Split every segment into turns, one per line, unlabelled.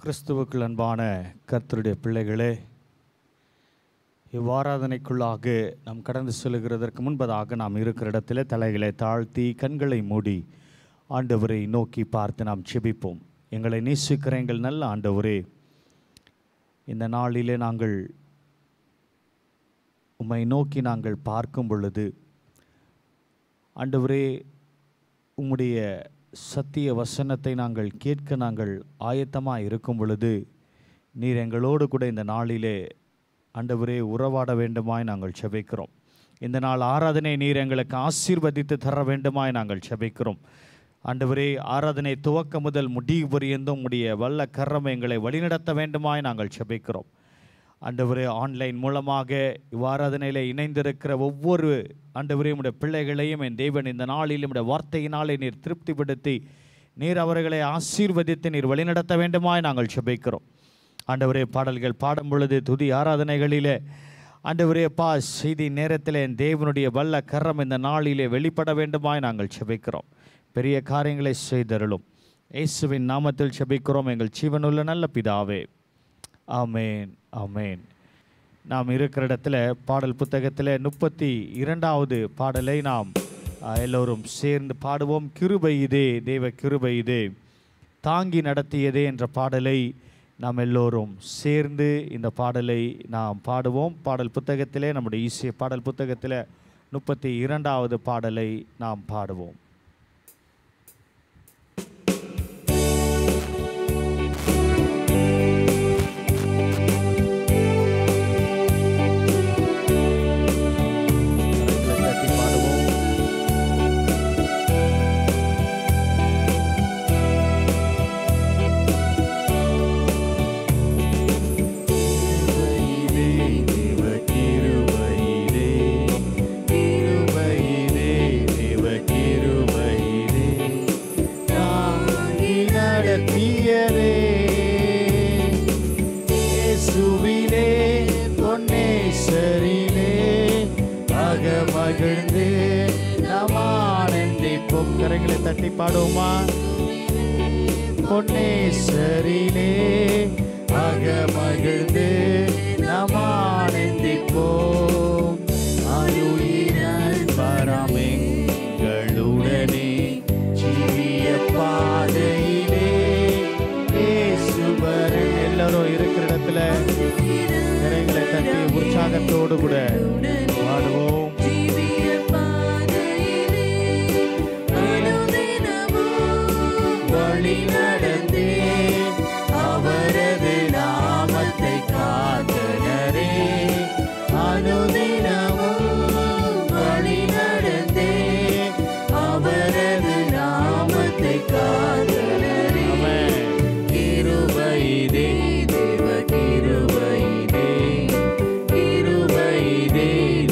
கிறிஸ்துவுக்குள் அன்பான கர்த்தருடைய பிள்ளைகளே இவ்வாராதனைக்குள்ளாக நாம் கடந்து செல்கிறதற்கு முன்பதாக நாம் இருக்கிற இடத்துல தலைகளை தாழ்த்தி கண்களை மூடி ஆண்டவரை நோக்கி பார்த்து நாம் செபிப்போம் எங்களை நேசிக்கிற எங்கள் நல்ல ஆண்டவரே இந்த நாளிலே நாங்கள் உம்மை நோக்கி நாங்கள் பார்க்கும் பொழுது ஆண்டவரே உம்முடைய சத்திய வசனத்தை நாங்கள் கேட்க நாங்கள் ஆயத்தமாக இருக்கும் பொழுது நீர் எங்களோடு கூட இந்த நாளிலே ஆண்டவரே உறவாட வேண்டுமாய் நாங்கள் செபிக்கிறோம் இந்த நாள் ஆராதனை நீர் எங்களுக்கு ஆசீர்வதித்து தர வேண்டுமாய் நாங்கள் செபிக்கிறோம் ஆண்டவரே ஆராதனை துவக்க முதல் முடிவு பரியந்தும் உடைய வல்ல கரம் எங்களை வழிநடத்த வேண்டுமாய் நாங்கள் செபிக்கிறோம் ஆண்டவரே ஆன்லைன் மூலமாக இவ்வாராதனையில் இணைந்திருக்கிற ஒவ்வொரு ஆண்டவரே உடைய பிள்ளைகளையும் என் தேவன் இந்த நாளில் உடைய வார்த்தையினாலே நீர் திருப்திப்படுத்தி நீர் அவர்களை ஆசீர்வதித்து நீர் வழிநடத்த வேண்டுமாய் நாங்கள் செபிக்கிறோம் ஆண்டவரே பாடல்கள் பாடும் பொழுது துதி ஆராதனைகளிலே ஆண்டவரே பா செய்தி நேரத்தில் என் தேவனுடைய வல்ல கரம் இந்த நாளிலே வெளிப்பட வேண்டுமாய் நாங்கள் செபிக்கிறோம் பெரிய காரியங்களை செய்தருளும் இயேசுவின் நாமத்தில் செபிக்கிறோம் எங்கள் ஜீவனுள்ள நல்ல பிதாவே ஆமேன் ஆமேன் நாம் இருக்கிற இடத்துல பாடல் புத்தகத்தில் முப்பத்தி இரண்டாவது பாடலை நாம் அஹ், எல்லோரும் சேர்ந்து பாடுவோம் கிருபை இதே தேவ கிருபை இதே தாங்கி நடத்தியதே என்ற பாடலை நாம் எல்லோரும் சேர்ந்து இந்த பாடலை நாம் பாடுவோம் பாடல் புத்தகத்திலே நம்முடைய ஈசிய பாடல் புத்தகத்தில் முப்பத்தி இரண்டாவது பாடலை நாம் பாடுவோம் கரங்களை தட்டி பாடுவோம் கிருபையிலே, தேவ கிருபையிலே, கிருபையிலே, தேவ கிருபையிலே, தாங்கி நடத்தியதே. இயேசுவிலே, பொன்னேசரிலே, அகமகிழ்ந்து நாம் ஆனந்திப்போம். கரங்களை தட்டி பாடுவோமா பொன்னேசரிலே அகமகிழ்ந்து நாம் ஆனந்திப்போம் ஆயுயினால் பரமெங்களுடனே ஜீவிய பாதையிலே இயேசுவரன் எல்லாரும் இருக்கிற இடத்துல கரங்களை தட்டி உற்சாகத்தோடு கூட பாடுவோம்
ஜீவிய பாதையிலே அனுதினமும்
வழி நடந்தே அவரது நாமத்தை காத்தனரே அனுதினமும் வழி நடந்தே அவரது நாமத்தை காத்தனரே கிருபைதே தேவ கிருபைதே கிருபைதே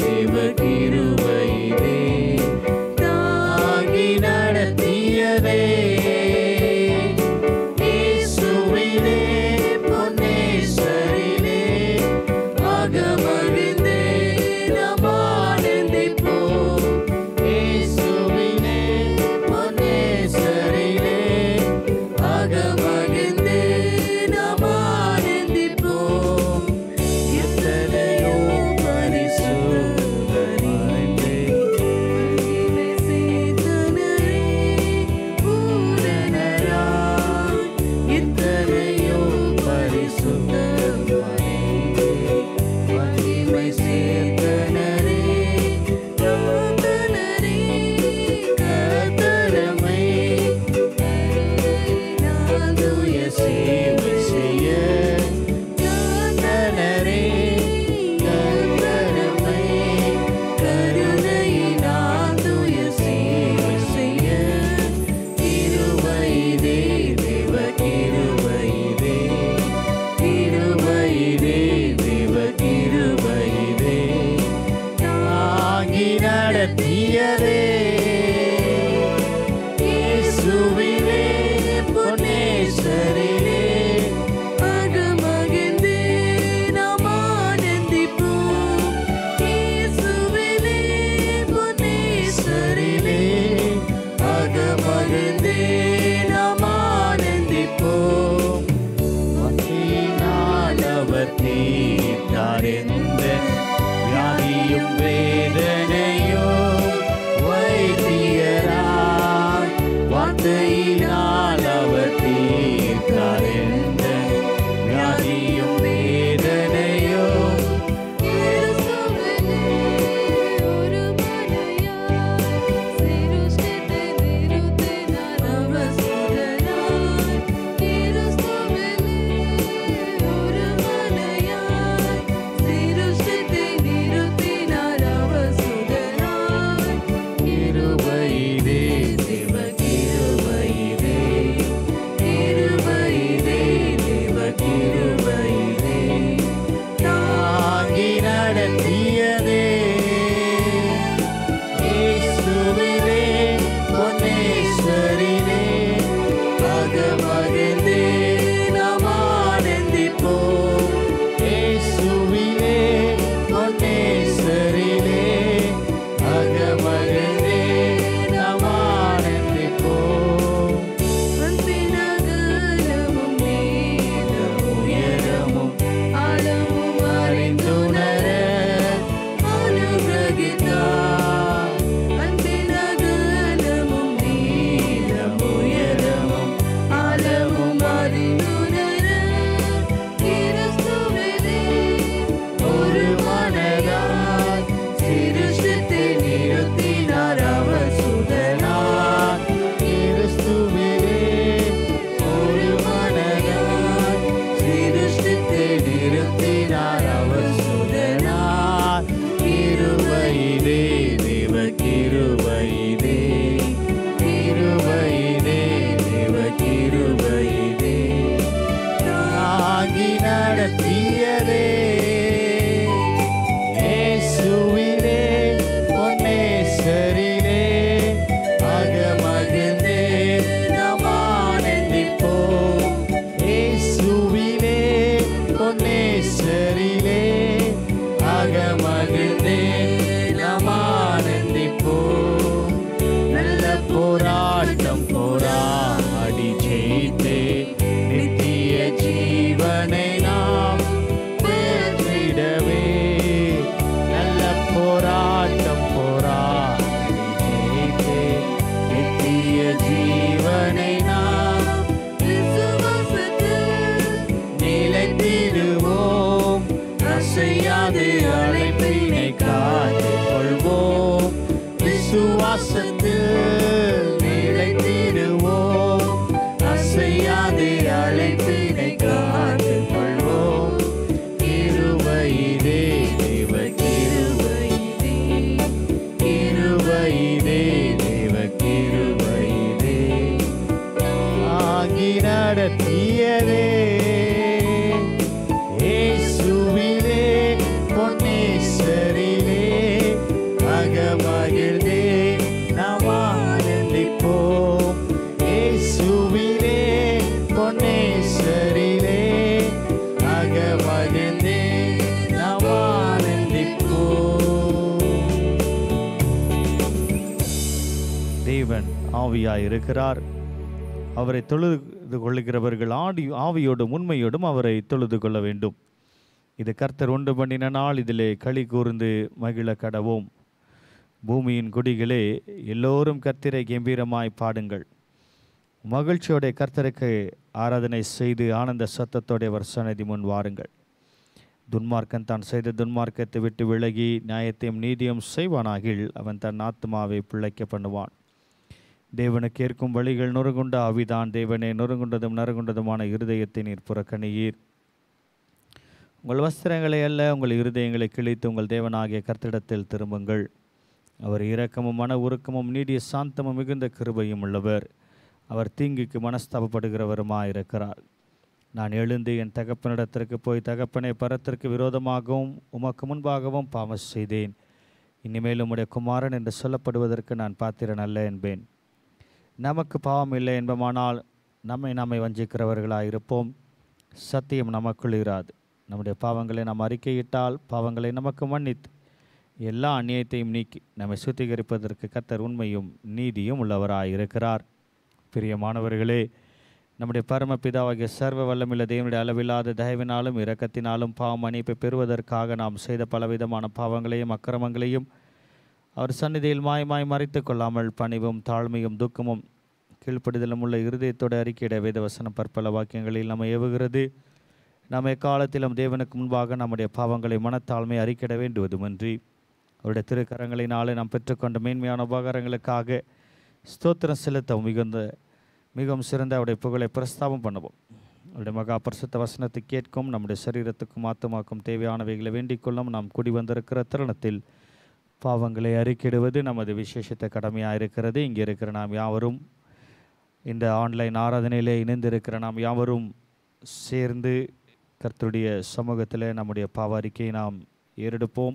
போராட்டம் போராடி ஜெயித்தே நித்திய ஜீவனை நாம் பெற்றிடவே நல்ல போராட்டம் போராடி ஜெயித்தே நித்திய ஜீவனை நாம் நிலைத்திடுவோம் அசையாது அழைப்பினை காத்துக் கொள்வோம் விசுவாசத்தில் நிலைத்திடுவோம் அசையாது அழைப்பினை காத்துக் கொள்வோம் கிருபையிலே தேவ கிருபையிலே கிருபையிலே தேவ கிருபையிலே ஆகி நடத்தியதே இயேசுவிலே பொன்னேசரிலே அகமகிழ்ந்தே நாம் ஆனந்திப்போம் இயேசுவிலே பொன்னேசரிலே அகமகிழ்ந்தே நாம் ஆனந்திப்போம் தேவன் ஆவியாய் இருக்கிறார் அவரை தொழுது கொள்ளுகிறவர்கள் ஆடி ஆவியோடும் உண்மையோடும் அவரை தொழுது கொள்ள வேண்டும் இது கர்த்தர் உண்டு பண்ணின நாள் இதிலே களி கூர்ந்து மகிழ கடவோம் பூமியின் குடிகளே எல்லோரும் கர்த்தரை கம்பீரமாய் பாடுங்கள் மகிழ்ச்சியோட கர்த்தருக்கு ஆராதனை செய்து ஆனந்த சத்தத்தோட அவர் சன்னதி முன் வாருங்கள் துன்மார்க்கன் தான் செய்த துன்மார்க்கத்தை விட்டு விலகி நியாயத்தையும் நீதியும் செய்வானாகில் அவன் தன் ஆத்மாவை பிழைக்க பண்ணுவான் தேவனுக்கு ஏற்கும் வழிகள் நொறுங்குண்ட ஆவிதான் தேவனே நொறுங்குண்டதும் நறுங்குண்டதுமான இருதயத்தை நீர் புறக்கணியீர் உங்கள் வஸ்திரங்களை அல்ல உங்கள் இருதயங்களை கிழித்து உங்கள் தேவனாகிய கர்த்தரிடத்தில் திரும்புங்கள் அவர் இரக்கமும் மன உருக்கமும் நீடிய சாந்தமும் மிகுந்த கிருபையும் உள்ளவர் அவர் தீங்குக்கு மனஸ்தாபப்படுகிறவருமாயிருக்கிறார் நான் எழுந்து என் தகப்பனிடத்திற்கு போய் தகப்பனை பரத்திற்கு விரோதமாகவும் உமக்கு முன்பாகவும் பாவம் செய்தேன் இனிமேல் உம்முடைய குமாரன் என்று சொல்லப்படுவதற்கு நான் பாத்திரன் அல்ல என்பேன் நமக்கு பாவம் இல்லை என்பமானால் நம்மை நம்மை வஞ்சிக்கிறவர்களாக இருப்போம் சத்தியம் நமக்குள் இராது நம்முடைய பாவங்களை நாம் அறிக்கையிட்டால் பாவங்களை நமக்கு மன்னித்து எல்லா அந்நியத்தையும் நீக்கி நம்மை சுத்திகரிப்பதற்கு கத்தர் உண்மையும் நீதியும் உள்ளவராய் இருக்கிறார் பிரியமானவர்களே நம்முடைய பரமபிதாவாகிய சர்வ வல்லமில்ல தேவனுடைய அளவில்லாத தயவினாலும் இரக்கத்தினாலும் பாவ மன்னிப்பை பெறுவதற்காக நாம் செய்த பலவிதமான பாவங்களையும் அக்கிரமங்களையும் அவர் சந்நிதியில் மாயமாய் மறைத்து கொள்ளாமல் பணிவும் தாழ்மையும் துக்கமும் கீழ்ப்படிதலும் உள்ள இருதயத்தோடு அறிக்கையிட வேதவசனம் பற்பல வாக்கியங்களில் நம்ம ஏவுகிறது நாம் எக்காலத்திலும் தேவனுக்கு முன்பாக நம்முடைய பாவங்களை மனத்தாழ்மை அறிக்கையிட வேண்டுவதுமின்றி அவருடைய திருக்கரங்களினாலே நாம் பெற்றுக்கொண்ட மேன்மையான உபகாரங்களுக்காக ஸ்தோத்திரம் செலுத்த மிகுந்த மிகவும் சிறந்த அவருடைய புகழை பிரஸ்தாபம் பண்ணுவோம் அவருடைய மகா பரிசுத்த வசனத்தை கேட்கும் நம்முடைய சரீரத்துக்கும் ஆத்துமாக்கும் தேவையானவைகளை வேண்டிக் கொள்ளும் நாம் குடி வந்திருக்கிற தருணத்தில் பாவங்களை அறிக்கிடுவது நமது விசேஷத்த கடமையாக இருக்கிறது இங்கே இருக்கிற நாம் யாவரும் இந்த ஆன்லைன் ஆராதனையிலே இணைந்திருக்கிற நாம் யாவரும் சேர்ந்து கர்த்தருடைய சமூகத்தில் நம்முடைய பாவ அறிக்கையை நாம் ஏறெடுப்போம்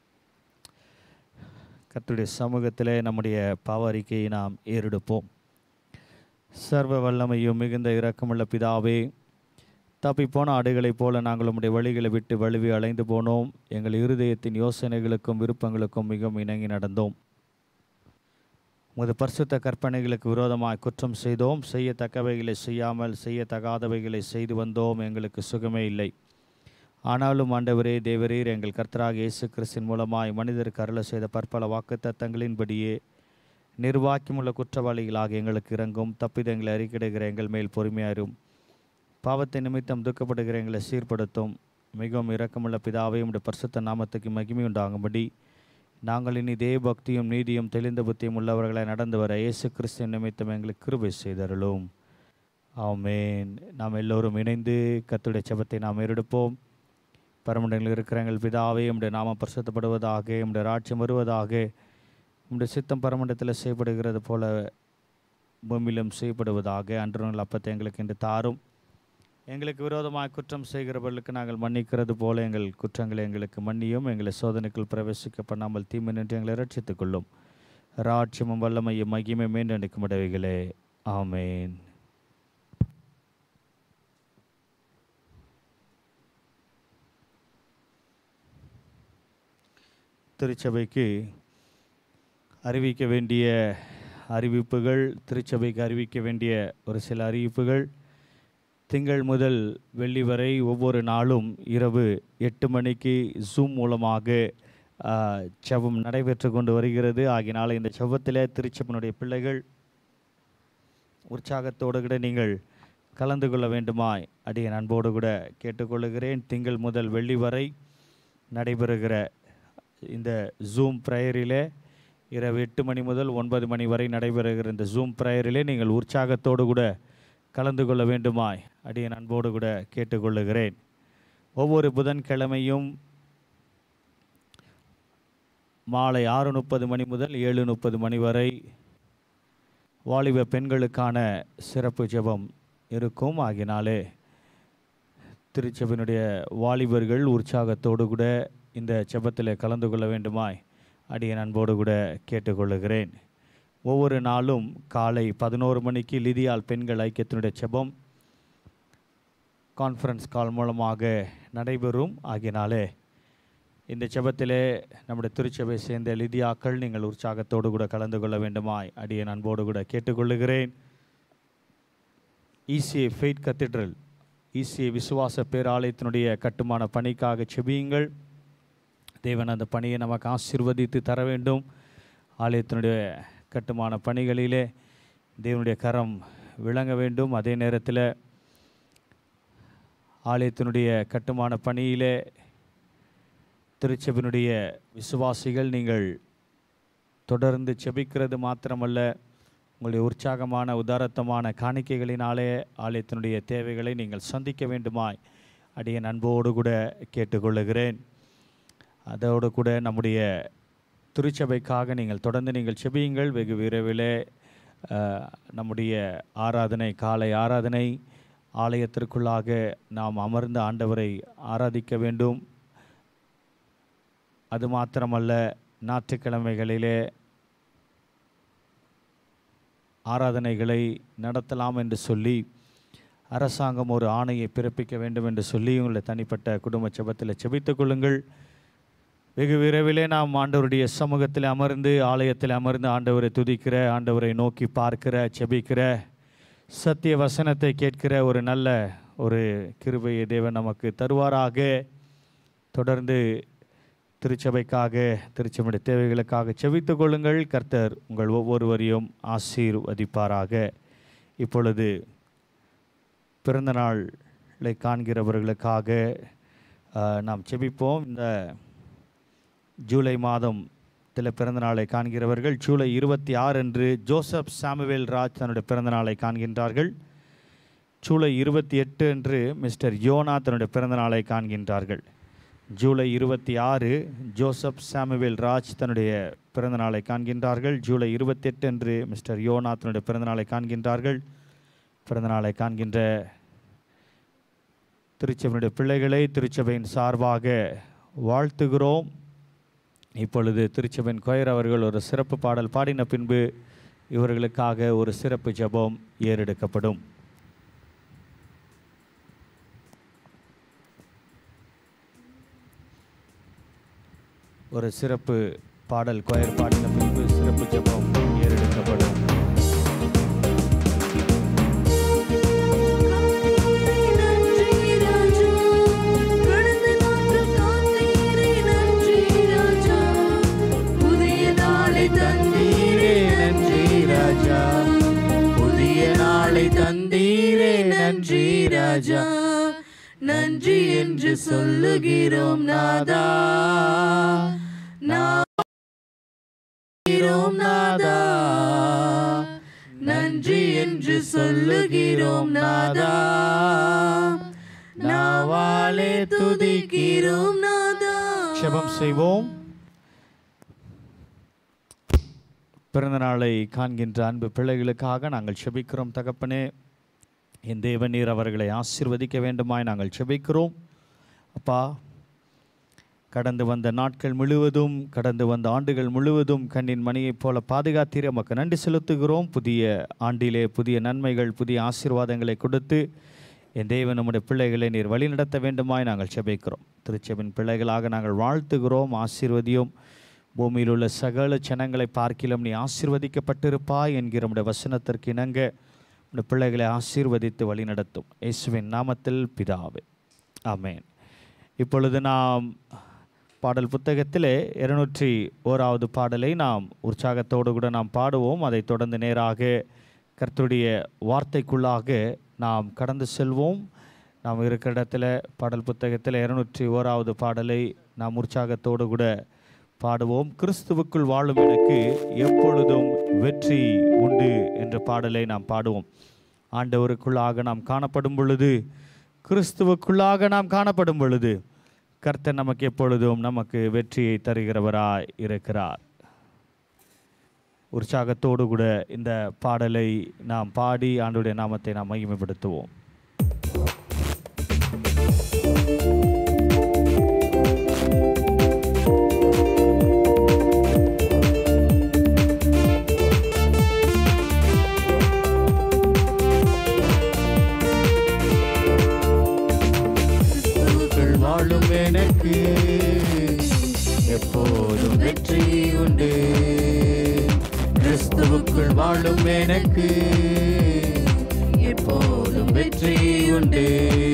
கர்த்தருடைய சமூகத்தில் நம்முடைய பாவ அறிக்கையை நாம் ஏறெடுப்போம் சர்வ வல்லமையும் மிகுந்த இரக்கமுள்ள பிதாவே தப்பிப்போன ஆடுகளைப் போல நாங்கள் உம்முடைய வழிகளை விட்டு வழுவி அலைந்து போனோம் எங்கள் இருதயத்தின் யோசனைகளுக்கும் விருப்பங்களுக்கும் மிகவும் இணங்கி நடந்தோம் உமது பரிசுத்த கற்பனைகளுக்கு விரோதமாய் குற்றம் செய்தோம் செய்யத்தக்கவைகளை செய்யாமல் செய்யத்தகாதவைகளை செய்து வந்தோம் எங்களுக்கு சுகமே இல்லை ஆனாலும் ஆண்டவரே தேவரீர் எங்கள் கர்த்தராக இயேசு கிறிஸ்தின் மூலமாய் மனிதருக்கு அருள செய்த பற்பல வாக்குத்தத்தங்களின்படியே நிர்வாக்கியமுள்ள குற்றவாளிகளாக எங்களுக்கு இறங்கும் தப்பிதங்களை அறிக்கிடுகிற எங்கள் மேல் பொறுமையாரும் பாவத்தை நிமித்தம் துக்கப்படுகிற எங்களை சீர்படுத்தும் மிகவும் இரக்கமுள்ள பிதாவை உடைய பரிசுத்த நாமத்துக்கு மகிமை உண்டாகும்படி நாங்கள் இனி தேவ பக்தியும் நீதியும் தெளிந்த புத்தியும் உள்ளவர்களை நடந்து வர இயேசு கிறிஸ்துவின் நிமித்தம் எங்களுக்கு கிருபை செய்தருளும் ஆமென் நாம் எல்லோரும் இணைந்து கர்த்தருடைய செபத்தை நாம் ஏறெடுப்போம் பரமண்டலில் இருக்கிற எங்கள் பிதாவே உம்முடைய நாமம் பரிசுத்தப்படுவதாக உம்முடைய ராட்சியம் வருவதாக உம்முடைய சித்தம் பரமண்டத்தில் செய்யப்படுகிறது போல பூமியிலும் செய்யப்படுவதாக அன்று நாள் அப்பத்தை எங்களுக்கு இன்று தாரும் எங்களுக்கு விரோதமாக குற்றம் செய்கிறவர்களுக்கு நாங்கள் மன்னிக்கிறது போல எங்கள் குற்றங்களை எங்களுக்கு மன்னியும் எங்களை சோதனைக்குள் பிரவேசிக்க பண்ணாமல் தீமை நின்று எங்களை ரட்சித்துக் கொள்ளும் ராட்சியமும் வல்லமையும் மகிமை மீண்டெடுக்கும் இடவைகளே ஆமேன் திருச்சபைக்கு அறிவிக்க வேண்டிய அறிவிப்புகள் திருச்சபைக்கு அறிவிக்க வேண்டிய ஒரு சில அறிவிப்புகள் திங்கள் முதல் வெள்ளி வரை ஒவ்வொரு நாளும் இரவு எட்டு மணிக்கு ஜூம் மூலமாக ஆ, ஜெபம் நடைபெற்று கொண்டு வருகிறது ஆகினால இந்த ஜெபத்தில் திருச்சபனுடைய பிள்ளைகள் உற்சாகத்தோடு கூட நீங்கள் கலந்து கொள்ள வேண்டுமாய் அடிய அன்போடு கூட கேட்டுக்கொள்ளுகிறேன் திங்கள் முதல் வெள்ளி வரை நடைபெறுகிற இந்த ஜூம் ப்ரேயரிலே இரவு எட்டு மணி முதல் ஒன்பது மணி வரை நடைபெறுகிற இந்த ஜூம் ப்ரேயரிலே நீங்கள் உற்சாகத்தோடு கூட கலந்து கொள்ள வேண்டுமாய் அடிய அன்போடு கூட கேட்டுக்கொள்ளுகிறேன் ஒவ்வொரு புதன்கிழமையும் மாலை ஆறு முப்பது மணி முதல் ஏழு முப்பது மணி வரை வாலிப பெண்களுக்கான சிறப்பு ஜெபம் இருக்கும் ஆகினாலே திருச்சபையினுடைய வாலிபர்கள் உற்சாகத்தோடு கூட இந்த ஜெபத்தில் கலந்து கொள்ள வேண்டுமாய் அடிய அன்போடு கூட கேட்டுக்கொள்ளுகிறேன் ஒவ்வொரு நாளும் காலை பதினோரு மணிக்கு லிதியால் பெண்கள் ஐக்கியத்தினுடைய ஜெபம் கான்ஃபரன்ஸ் கால் மூலமாக நடைபெறும் ஆகினாலே இந்த ஜெபத்திலே நம்முடைய திருச்சபை சேர்ந்த லிதியாக்கள் நீங்கள் உற்சாகத்தோடு கூட கலந்து கொள்ள வேண்டுமாய் அடிய அன்போடு கூட கேட்டுக்கொள்ளுகிறேன் இசிஏ ஃபெய்த் கத்தீட்ரல் இசிஏ விசுவாச பேராலயத்தினுடைய கட்டுமான பணிக்காக செபியுங்கள் தேவன் அந்த பணியை நமக்கு ஆசீர்வதித்து தர வேண்டும் ஆலயத்தினுடைய கட்டுமான பணிகளிலே தேவனுடைய கரம் விளங்க வேண்டும் அதே நேரத்தில் ஆலயத்தினுடைய கட்டுமான பணியிலே திருச்செபினுடைய விசுவாசிகள் நீங்கள் தொடர்ந்து செபிக்கிறது மாத்திரமல்ல உங்களுடைய உற்சாகமான உதாரத்தமான காணிக்கைகளினாலே ஆலயத்தினுடைய தேவைகளை நீங்கள் சந்திக்க வேண்டுமாய் அடிய அன்போடு கூட கேட்டுக்கொள்ளுகிறேன் அதோடு கூட நம்முடைய திருச்சபைக்காக நீங்கள் தொடர்ந்து நீங்கள் செபியுங்கள் வெகு விரைவிலே அஹ், நம்முடைய ஆராதனை காலை ஆராதனை ஆலயத்திற்குள்ளாக நாம் அமர்ந்து ஆண்டவரை ஆராதிக்க வேண்டும் அது மாத்திரமல்ல ஞாயிற்றுக்கிழமைகளிலே ஆராதனைகளை நடத்தலாம் என்று சொல்லி அரசாங்கம் ஒரு ஆணையை பிறப்பிக்க வேண்டும் என்று சொல்லி உங்களை தனிப்பட்ட குடும்ப செபத்தில் செபித்துக் கொள்ளுங்கள் வெகு விரைவிலே நாம் ஆண்டவருடைய சமூகத்தில் அமர்ந்து ஆலயத்தில் அமர்ந்து ஆண்டவரை துதிக்கிற ஆண்டவரை நோக்கி பார்க்கிற செபிக்கிற சத்திய வசனத்தை கேட்கிற ஒரு நல்ல ஒரு கிருபையை தேவன் நமக்கு தருவாராக தொடர்ந்து திருச்சபைக்காக திருச்சபையுடைய தேவைகளுக்காக செபித்துக் கொள்ளுங்கள் கர்த்தர் உங்கள் ஒவ்வொருவரையும் ஆசீர்வதிப்பாராக இப்பொழுது பிறந்த நாளை காண்கிறவர்களுக்காக ஆஹ், நாம் செபிப்போம் இந்த ஜூலை மாதம் சில பிறந்த நாளை காண்கிறவர்கள் ஜூலை இருபத்தி ஆறு அன்று ஜோசப் சாமுவேல் ராஜ் தன்னுடைய பிறந்த நாளை காண்கின்றார்கள் ஜூலை இருபத்தி எட்டு அன்று மிஸ்டர் யோனா தன்னுடைய பிறந்த நாளை காண்கின்றார்கள் ஜூலை இருபத்தி ஆறு ஜோசப் சாமுவேல் ராஜ் தன்னுடைய பிறந்த நாளை காண்கின்றார்கள் ஜூலை இருபத்தெட்டு அன்று மிஸ்டர் யோனா தன்னுடைய பிறந்த நாளை காண்கின்றார்கள் பிறந்த நாளை காண்கின்ற திருச்சபையினுடைய பிள்ளைகளை திருச்சபையின் சார்பாக வாழ்த்துகிறோம் இப்பொழுது திருச்சபையின் கோயர் அவர்கள் ஒரு சிறப்பு பாடல் பாடின பின்பு இவர்களுக்காக ஒரு சிறப்பு ஜெபம் ஏறெடுக்கப்படும் ஒரு சிறப்பு பாடல் கோயர் பாடின பின்பு சிறப்பு ஜெபம் ஏறெடுக்கப்படும்
நன்றி ராஜா கடந்த நாட்கள் காத்தீரே நன்றி ராஜா புதிய நாளை தந்தீரே நன்றி ராஜா புதிய நாளை தந்தீரே நன்றி ராஜா நன்றி என்று சொல்லுகிறோம் நாதா நாகிறோம் நாதா நன்றி என்று சொல்லுகிறோம் நாதா நாவாலே துதிக்கிறோம் நாதா
ஜெபம் செய்வோம் பிறந்த நாளை காண்கின்ற அன்பு பிள்ளைகளுக்காக நாங்கள் செபிக்கிறோம் தகப்பனே என் தேவநீர் அவர்களை ஆசீர்வதிக்க வேண்டுமாய் நாங்கள் செபிக்கிறோம் அப்பா கடந்து வந்த நாட்கள் முழுவதும் கடந்து வந்த ஆண்டுகள் முழுவதும் கண்ணின் மணியைப் போல பாதுகாத்தீர் உமக்கு நன்றி செலுத்துகிறோம் புதிய ஆண்டிலே புதிய நன்மைகள் புதிய ஆசீர்வாதங்களை கொடுத்து என் தேவன் நம்முடைய பிள்ளைகளை நீர் வழிநடத்த வேண்டுமாய் நாங்கள் செபிக்கிறோம் திருச்செபின் பிள்ளைகளாக நாங்கள் வாழ்த்துகிறோம் ஆசீர்வதியும் பூமியில் உள்ள சகல ஜனங்களை பார்க்கிலும் நீ ஆசீர்வதிக்கப்பட்டிருப்பாய் என்கிற நம்முடைய வசனத்திற்கு இணங்க இந்த பிள்ளைகளை ஆசீர்வதித்து வழிநடத்தும் இயேசுவின் நாமத்தில் பிதாவே ஆமென் இப்பொழுது நாம் பாடல் புத்தகத்திலே இருநூற்றி ஓராவது பாடலை நாம் உற்சாகத்தோடு கூட நாம் பாடுவோம் அதைத் தொடர்ந்து நேராக கர்த்தருடைய வார்த்தைக்குள்ளாக நாம் கடந்து செல்வோம் நாம் இருக்கிற இடத்துல பாடல் புத்தகத்தில் இருநூற்றி ஓராவது பாடலை நாம் உற்சாகத்தோடு கூட பாடுவோம் கிறிஸ்துவுக்குள் வாழும் எனக்கு எப்பொழுதும் வெற்றி உண்டு என்ற பாடலை நாம் பாடுவோம் ஆண்டவருக்குள்ளாக நாம் காணப்படும் பொழுது கிறிஸ்துவுக்குள்ளாக நாம் காணப்படும் பொழுது கர்த்தர் நமக்கு எப்பொழுதும் நமக்கு வெற்றியை தருகிறவராய் இருக்கிறார் உற்சாகத்தோடு கூட இந்த பாடலை நாம் பாடி ஆண்டுடைய நாமத்தை நாம் மகிமைப்படுத்துவோம் கிறிஸ்துவுக்குள் வாழும் எனக்கு எப்போதும் வெற்றி உண்டு கிறிஸ்துவுக்குள் வாழும் எனக்கு எப்போதும் வெற்றி உண்டு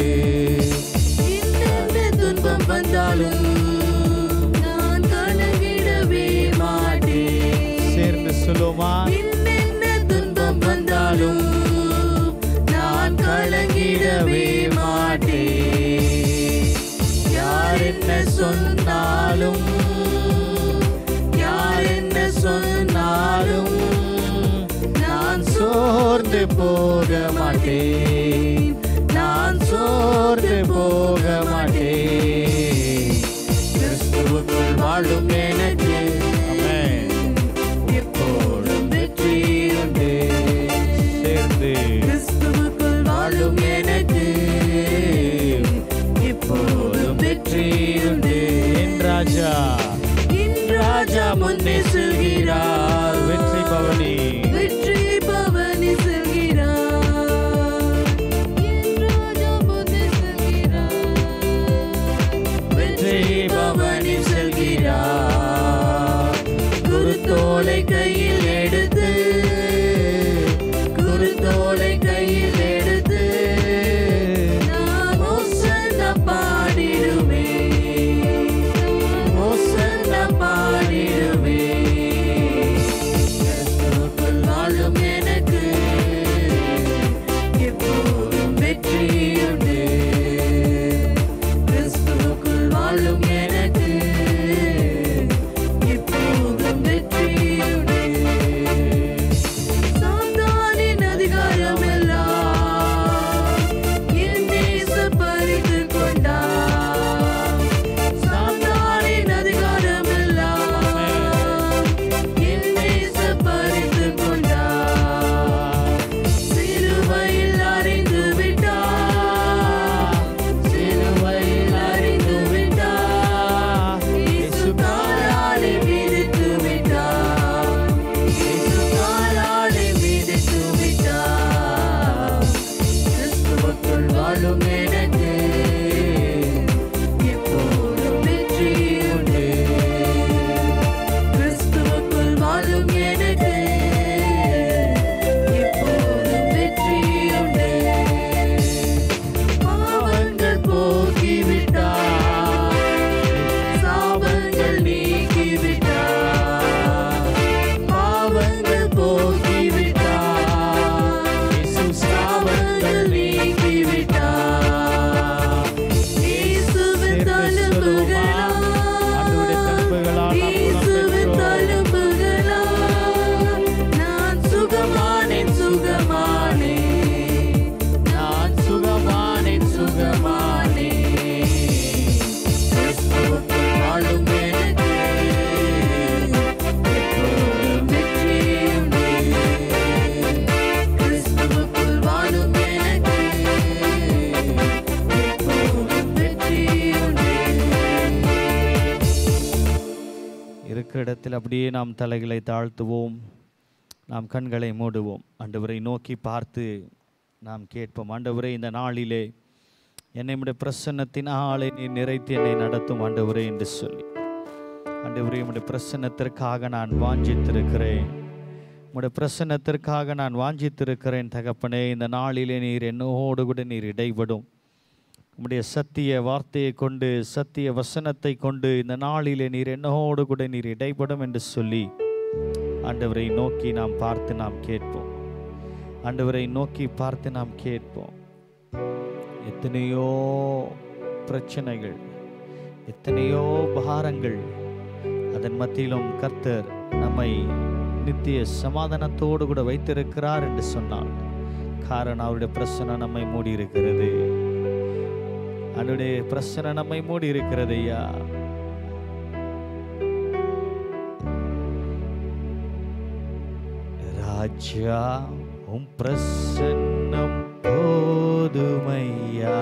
என்னென்ன துன்பம் வந்தாலும் நான் கலங்கிடவே மாட்டேன்
சேர்ந்து சொல்லுமா
என்னென்ன துன்பம் வந்தாலும் நான் கலங்கிடவே மாட்டேன்
யார் என்ன சொன்னாலும்
யார் என்ன சொன்னாலும்
நான் சோர்ந்து போக மாட்டேன் நான் சோர்ந்து போக மாட்டேன் கிறிஸ்துவுக்குள் வாழும் எனக்கு எப்போதும் வெற்றி உண்டு சேர்ந்து
கிறிஸ்துவுக்குள் வாழும் எனக்கு
எப்போதும் வெற்றி உண்டு என் ராஜா
என் ராஜா முன்னே செல்கிறார்
வெற்றி பவனி
வெற்றி பவனி செல்கிறார் என் ராஜா முன்னே செல்கிறார்
வெற்றி பவனி செல்கிறார்
குருத்தோலை கையில் எடுத்து குருத்தோலை கையில் எடுத்து நாம் ஓசன்னா பாடிடுவே ஓசன்னா பாடிடுவே கிறிஸ்துவுக்குள் வாழும் எனக்கு எப்போதும் வெற்றி உண்டு கிறிஸ்துவுக்குள் வாழும் எனக்கு எப்போதும் வெற்றி உண்டு சாத்தானின் அதிகாரம் எல்லாம் என் நேச பறித்து கொண்டார் சாத்தானின் அதிகாரம் எல்லாம் என் நேச பறித்து கொண்டார் சிலுவையில் அறிந்து விட்டார் சிலுவையில் அறிந்து விட்டார் இயேசு காலாலே மிதித்து விட்டார் இயேசு காலாலே மிதித்து விட்டார் கிறிஸ்துவுக்குள் வாழும் எனக்கு எப்போதும் வெற்றி உண்டு கிறிஸ்துவுக்குள் வாழும் எனக்கு எப்போதும் வெற்றி உண்டு பாவங்கள் போக்கிவிட்டார் சாபங்கள் நீக்கிவிட்டார் பாவங்கள் போக்கிவிட்டார் இயேசு சாபங்கள் நீக்கிவிட்டார் இயேசுவின் தழும்புகளால் இயேசுவின் தழும்புகளால் நான் சுகமானேன் சுகமானேன் நான் சுகமானேன் சுகமானேன் கிறிஸ்துவுக்குள் வாழும் எனக்கு எப்போதும் வெற்றி உண்டு கிறிஸ்துவுக்குள் வாழும் எனக்கு எப்போதும் வெற்றி உண்டு
இருக்கிற இடத்தில் அப்படியே நாம் தலைகளை தாழ்த்துவோம் நாம் கண்களை மூடுவோம் ஆண்டவரை நோக்கி பார்த்து நாம் கேட்போம் ஆண்டவரே இந்த நாளிலே என்னை உடைய பிரசன்னத்தின் ஆளை நீ நிறைத்து என்னை நடத்தும் ஆண்டவரே என்று சொல்லி ஆண்டவரே உம்முடைய பிரசன்னத்திற்காக நான் வாஞ்சித்திருக்கிறேன் உம்முடைய பிரசன்னத்திற்காக நான் வாஞ்சித்திருக்கிறேன் தகப்பனே இந்த நாளிலே நீர் என்னோடு கூட நீர் இடைபடும் உம்முடைய சத்திய வார்த்தையை கொண்டு சத்திய வசனத்தை கொண்டு இந்த நாளிலே நீர் என்னோடு கூட நீர் இடைபடும் என்று சொல்லி ஆண்டவரை நோக்கி நாம் பார்த்து நாம் கேட்போம் ஆண்டவரை நோக்கி பார்த்து நாம் கேட்போம் எத்தனையோ பிரச்சனைகள் எத்தனையோ பாரங்கள் அதன் மத்தியிலும் கர்த்தர் நம்மை நித்திய சமாதானத்தோடு கூட வைத்திருக்கிறார் என்று சொன்னார் காரணம் அவருடைய பிரச்சனை நம்மை மூடி இருக்கிறது அவருடைய பிரச்சனை நம்மை மூடி இருக்கிறது ஐயா ராஜா உம் பிரசன்னம் போதுமையா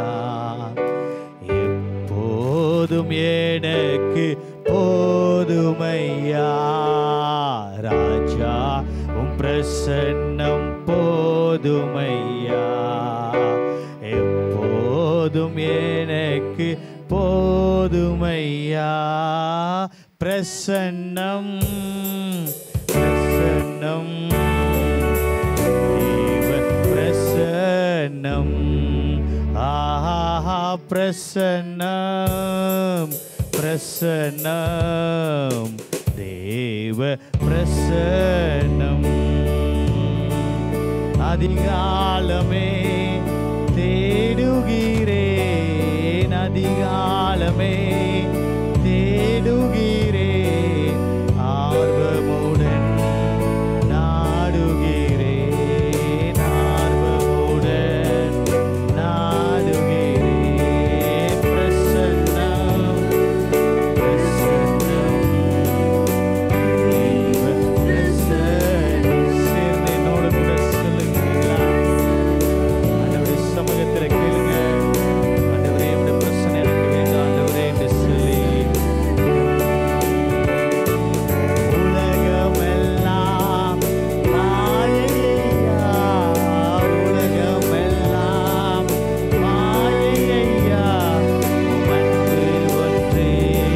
எப்போதும் எனக்கு போதுமையா ராஜா உம் பிரசன்னம் போதுமையா எப்போதும் எனக்கு போதுமையா பிரசன்னம் பிரசன்னம் தேவ பிரசன்னம் ஆஹா பிரசன்னம் பிரசன்னம் தேவ பிரசன்னம் அதிகாலமே தேடுகிறேன் அதிகாலமே தேடுகிறேன் ஆர்வமுடன் நாடுகிறேன் ஆர்வமுடன் நாடுகிறேன் பிரசன்னம் பிரசன்னம் தேவ பிரசன்னம் சேர்ந்து என்னோடு கூட சொல்லுகிறீங்களா ஆண்டவருடைய சமூகத்தில் கேளுங்க ஆண்டவரே உடைய பிரச்சனை எனக்கு வேண்டும் ஆண்டவரே என்று சொல்லி உலகமெல்லாம் மாயையா உலகமெல்லாம் மாயையா உமக்கு ஒன்றே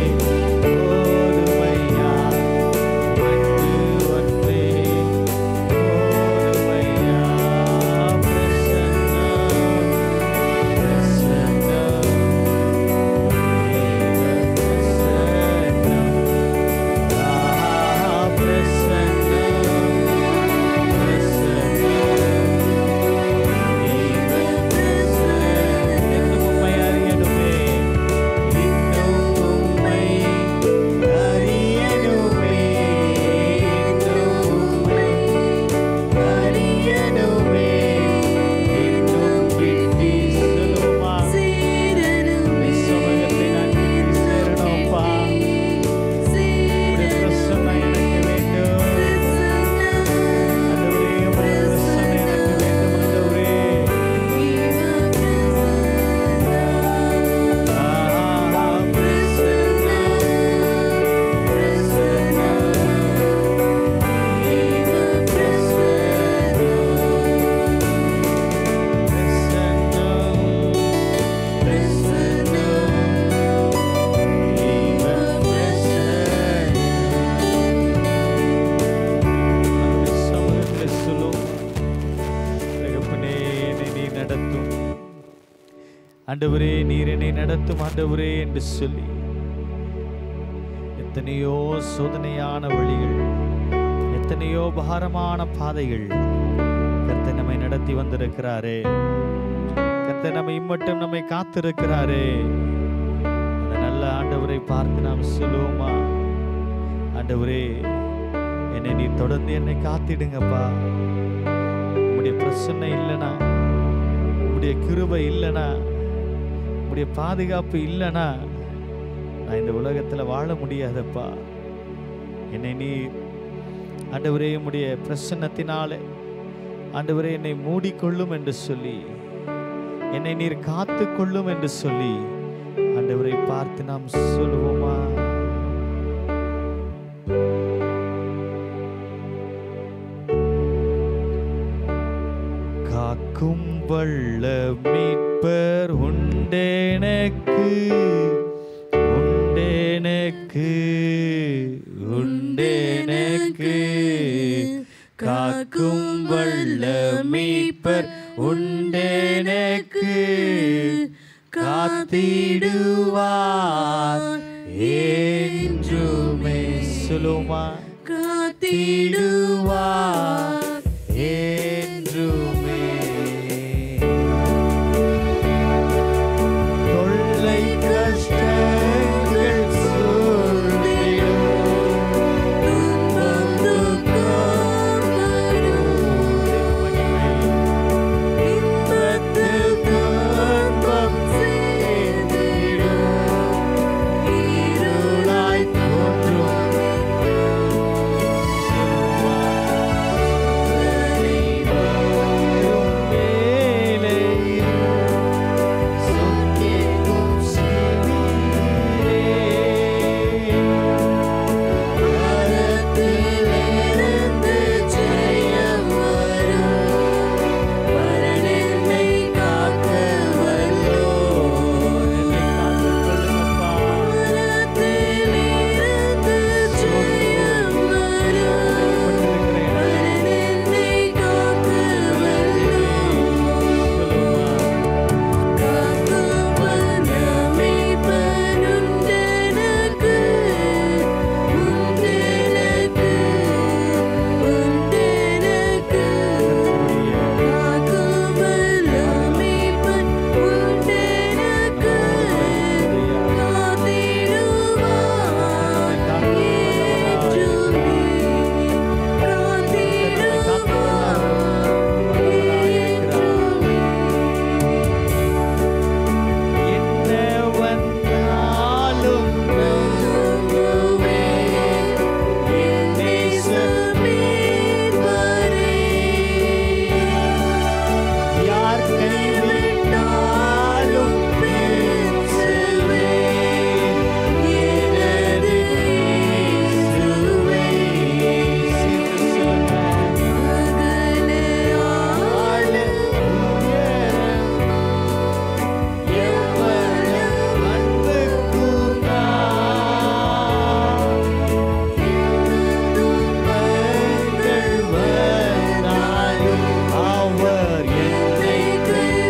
போதுமையா உமக்கு ஒன்றே போதுமையா பிரசன்னம் பிரசன்னம் சமூகத்தை நான் கிட்டி சேரணும்ப்பா உடைய பிரசன்னம் எனக்கு வேண்டும் ஆண்டவரே உடைய பிரசன்னம் எனக்கு வேண்டும் ஆண்டவரே ஆஹா பிரசன்னம் ஆண்டவரே நீர் என்னை நடத்தும் ஆண்டவரே என்று சொல்லி எத்தனையோ சோதனையான வழிகள் எத்தனையோ பாரமான பாதைகள் கர்த்தர் நம்மை நடத்தி வந்திருக்கிறாரே கர்த்தர் நம்மை இம்மட்டும் நம்மை காத்திருக்கிறாரே அந்த நல்ல ஆண்டவரை பார்த்து நாம் சொல்லுவோமா ஆண்டவரே என்னை நீ தொடர்ந்து என்னை காத்திடுங்கப்பா உம்முடைய பிரச்சனை இல்லைனா உம்முடைய கிருபை இல்லைனா உம்முடைய பாதுகாப்பு இல்லைனா நான் இந்த உலகத்தில் வாழ முடியாதப்பா என்னை நீ ஆண்டவரே உம்முடைய பிரசன்னத்தினாலே ஆண்டவரே என்னை மூடிக்கொள்ளும் என்று சொல்லி என்னை நீர் காத்து கொள்ளும் என்று சொல்லி ஆண்டவரை பார்த்து நாம் சொல்லுவோமா காக்கும் வல்ல மீட்பர் உண்டெனக்கு உண்டெனக்கு உண்டெனக்கு காக்கும் வல்ல மீட்பர் உண்டெனக்கு காத்திடுவார் என்றுமே சொல்லுமா காத்திடுவார் என்றுமே தொல்லை கஷ்டங்கள் சூழ்ந்திடும் துன்பம் துக்கம் இன்பத்தில் துன்பம் சேர்ந்திடும் இருளாய் தோன்றும் மேலே சொக்கேகும் சிவீரே கரத்திலிருந்து ஜெயம் வரும் பரனென்னை காக்க வல்லோ என்னை காத்துக்கொள்ளுங்கப்பா கரத்திலிருந்து ஜெயம் வரும் பரனென்னை காக்க வல்லோ காக்கும் வல்லமை பருண்டனக்கு உண்டனக்கு உண்டனக்கு காக்கும் வல்லமை பருண்டனக்கு காத்திடுவார் ஏற்றுமே என்ன வந்தாலும் யார் கைவிட்டாலும் எனது இயேசுவே சேர்ந்து சொல்லுங்க. ஆழ உயரம் எவ்வளவு அன்பு கூர்ந்தார். துன்பங்கள் வந்தாலும் அவர் என்னை கைவிடவில்லை.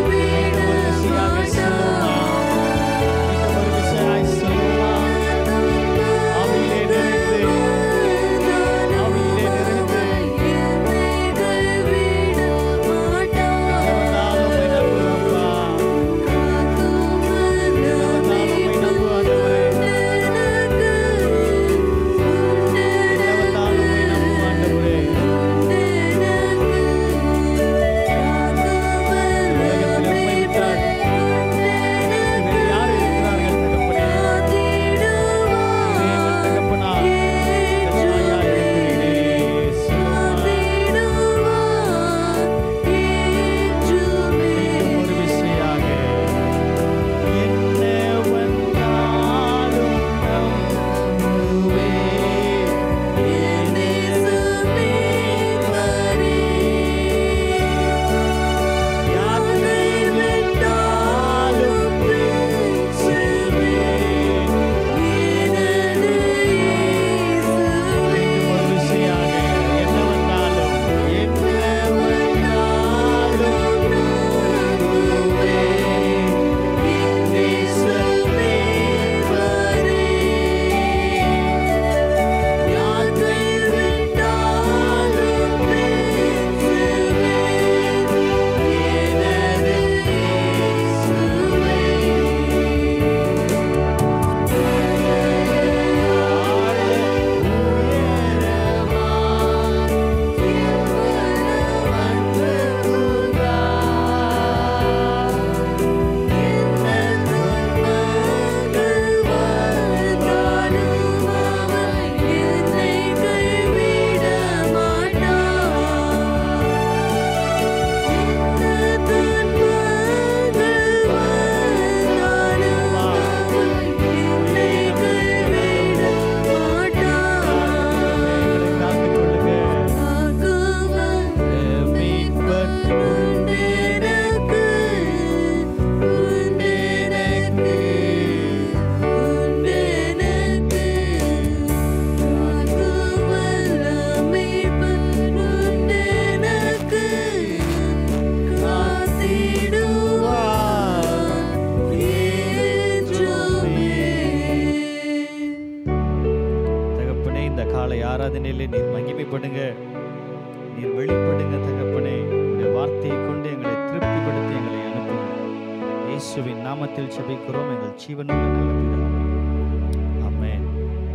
வார்த்தையை கொண்டு எங்களை திருப்திப்படுத்தி எங்களை அனுப்பும் இயேசுவின் நாமத்தில் செபிக்கிறோம் எங்கள் ஜீவனுள்ள நல்ல பிதாவே. ஆமென்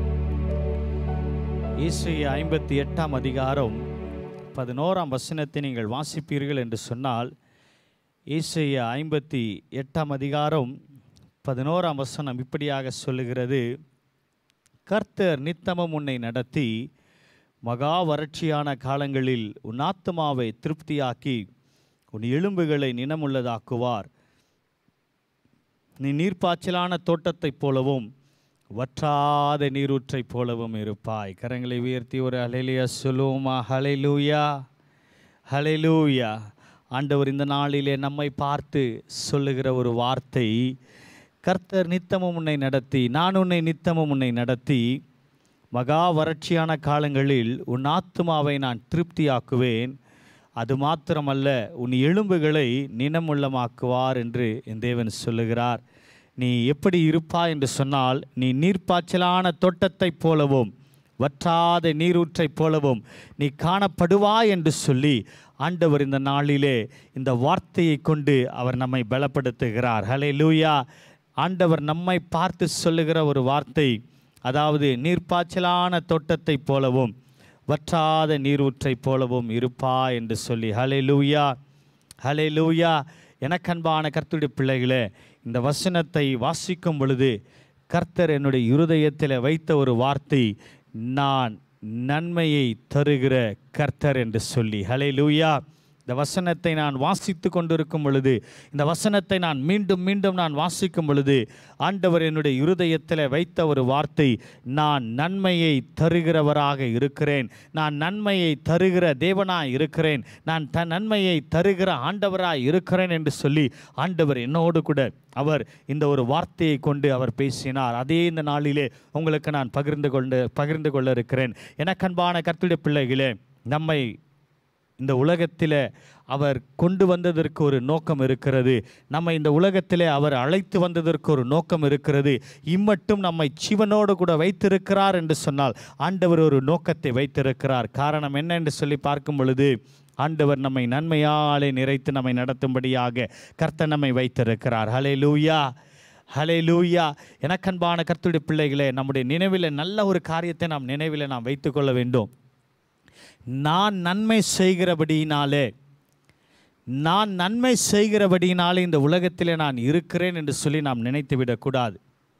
இயேசுய ஐம்பத்தி எட்டாம் அதிகாரம் பதினோராம் வசனத்தை நீங்கள் வாசிப்பீர்கள் என்று சொன்னால் இயேசுய ஐம்பத்தி எட்டாம் அதிகாரம் பதினோராம் வசனம் இப்படியாக சொல்லுகிறது கர்த்தர் நித்தமும் உன்னை நடத்தி மகா வறட்சியான காலங்களில் உன் ஆத்துமாவை திருப்தியாக்கி உன் எலும்புகளை நினமுள்ளதாக்குவார் நீ நீர்ப்பாய்ச்சலான தோட்டத்தைப் போலவும் வற்றாத நீரூற்றைப் போலவும் இருப்பாய் கரங்களை உயர்த்தி ஒரு அலையிலியா சொல்லுவோமா ஹலைலூயா ஹலைலூயா ஆண்டவர் இந்த நாளிலே நம்மை பார்த்து சொல்லுகிற ஒரு வார்த்தை கர்த்தர் நித்தமும் உன்னை நடத்தி நான் உன்னை நித்தமும் உன்னை நடத்தி மகா வறட்சியான காலங்களில் உன் ஆத்துமாவை நான் திருப்தியாக்குவேன் அது மாத்திரமல்ல உன் எலும்புகளை நினமுள்ளமாக்குவார் என்று என் தேவன் சொல்லுகிறார் நீ எப்படி இருப்பாய் என்று சொன்னால் நீ நீர்ப்பாய்ச்சலான தோட்டத்தைப் போலவும் வற்றாத நீரூற்றைப் போலவும் நீ காணப்படுவாய் என்று சொல்லி ஆண்டவர் இந்த நாளிலே இந்த வார்த்தையை கொண்டு அவர் நம்மை பலப்படுத்துகிறார் ஹலே லூயா ஆண்டவர் நம்மை பார்த்து சொல்லுகிற ஒரு வார்த்தை அதாவது நீர்ப்பாய்ச்சலான தோட்டத்தைப் போலவும் வற்றாத நீரூற்றைப் போலவும் இருப்பா என்று சொல்லி ஹலே லூயா ஹலே லூயா எனக்கன்பான கர்த்தருடைய பிள்ளைகளே இந்த வசனத்தை வாசிக்கும் பொழுது கர்த்தர் என்னுடைய இருதயத்தில் வைத்த ஒரு வார்த்தை நான் நன்மையை தருகிற கர்த்தர் என்று சொல்லி ஹலே லூயா இந்த வசனத்தை நான் வாசித்து கொண்டிருக்கும் பொழுது இந்த வசனத்தை நான் மீண்டும் மீண்டும் நான் வாசிக்கும் பொழுது ஆண்டவர் என்னுடைய இருதயத்தில் வைத்த ஒரு வார்த்தை நான் நன்மையை தருகிறவராக இருக்கிறேன் நான் நன்மையை தருகிற தேவனாய் இருக்கிறேன் நான் த நன்மையை தருகிற ஆண்டவராய் இருக்கிறேன் என்று சொல்லி ஆண்டவர் என்னோடு கூட அவர் இந்த ஒரு வார்த்தையை கொண்டு அவர் பேசினார் அதே இந்த நாளிலே உங்களுக்கு நான் பகிர்ந்து கொண்டு பகிர்ந்து கொள்ள இருக்கிறேன் எனக்கன்பான கர்த்துடைய பிள்ளைகளே நம்மை இந்த உலகத்தில் அவர் கொண்டு வந்ததற்கு ஒரு நோக்கம் இருக்கிறது நம்ம இந்த உலகத்திலே அவர் அழைத்து வந்ததற்கு ஒரு நோக்கம் இருக்கிறது இம்மட்டும் நம்மை சிவனோடு கூட வைத்திருக்கிறார் என்று சொன்னால் ஆண்டவர் ஒரு நோக்கத்தை வைத்திருக்கிறார் காரணம் என்ன என்று சொல்லி பார்க்கும் பொழுது ஆண்டவர் நம்மை நன்மையாலே நிறைத்து நம்மை நடத்தும்படியாக கர்த்தர் நம்மை வைத்திருக்கிறார் ஹலே லூயா ஹலே லூயா எனக்கன்பான கர்த்துடைய பிள்ளைகளே நம்முடைய நினைவில் நல்ல ஒரு காரியத்தை நாம் நினைவில் நாம் வைத்துக்கொள்ள வேண்டும் நான் நன்மை செய்கிறபடியினாலே நான் நன்மை செய்கிறபடியினாலே இந்த உலகத்திலே நான் இருக்கிறேன் என்று சொல்லி நாம் நினைத்து விடக்கூடாது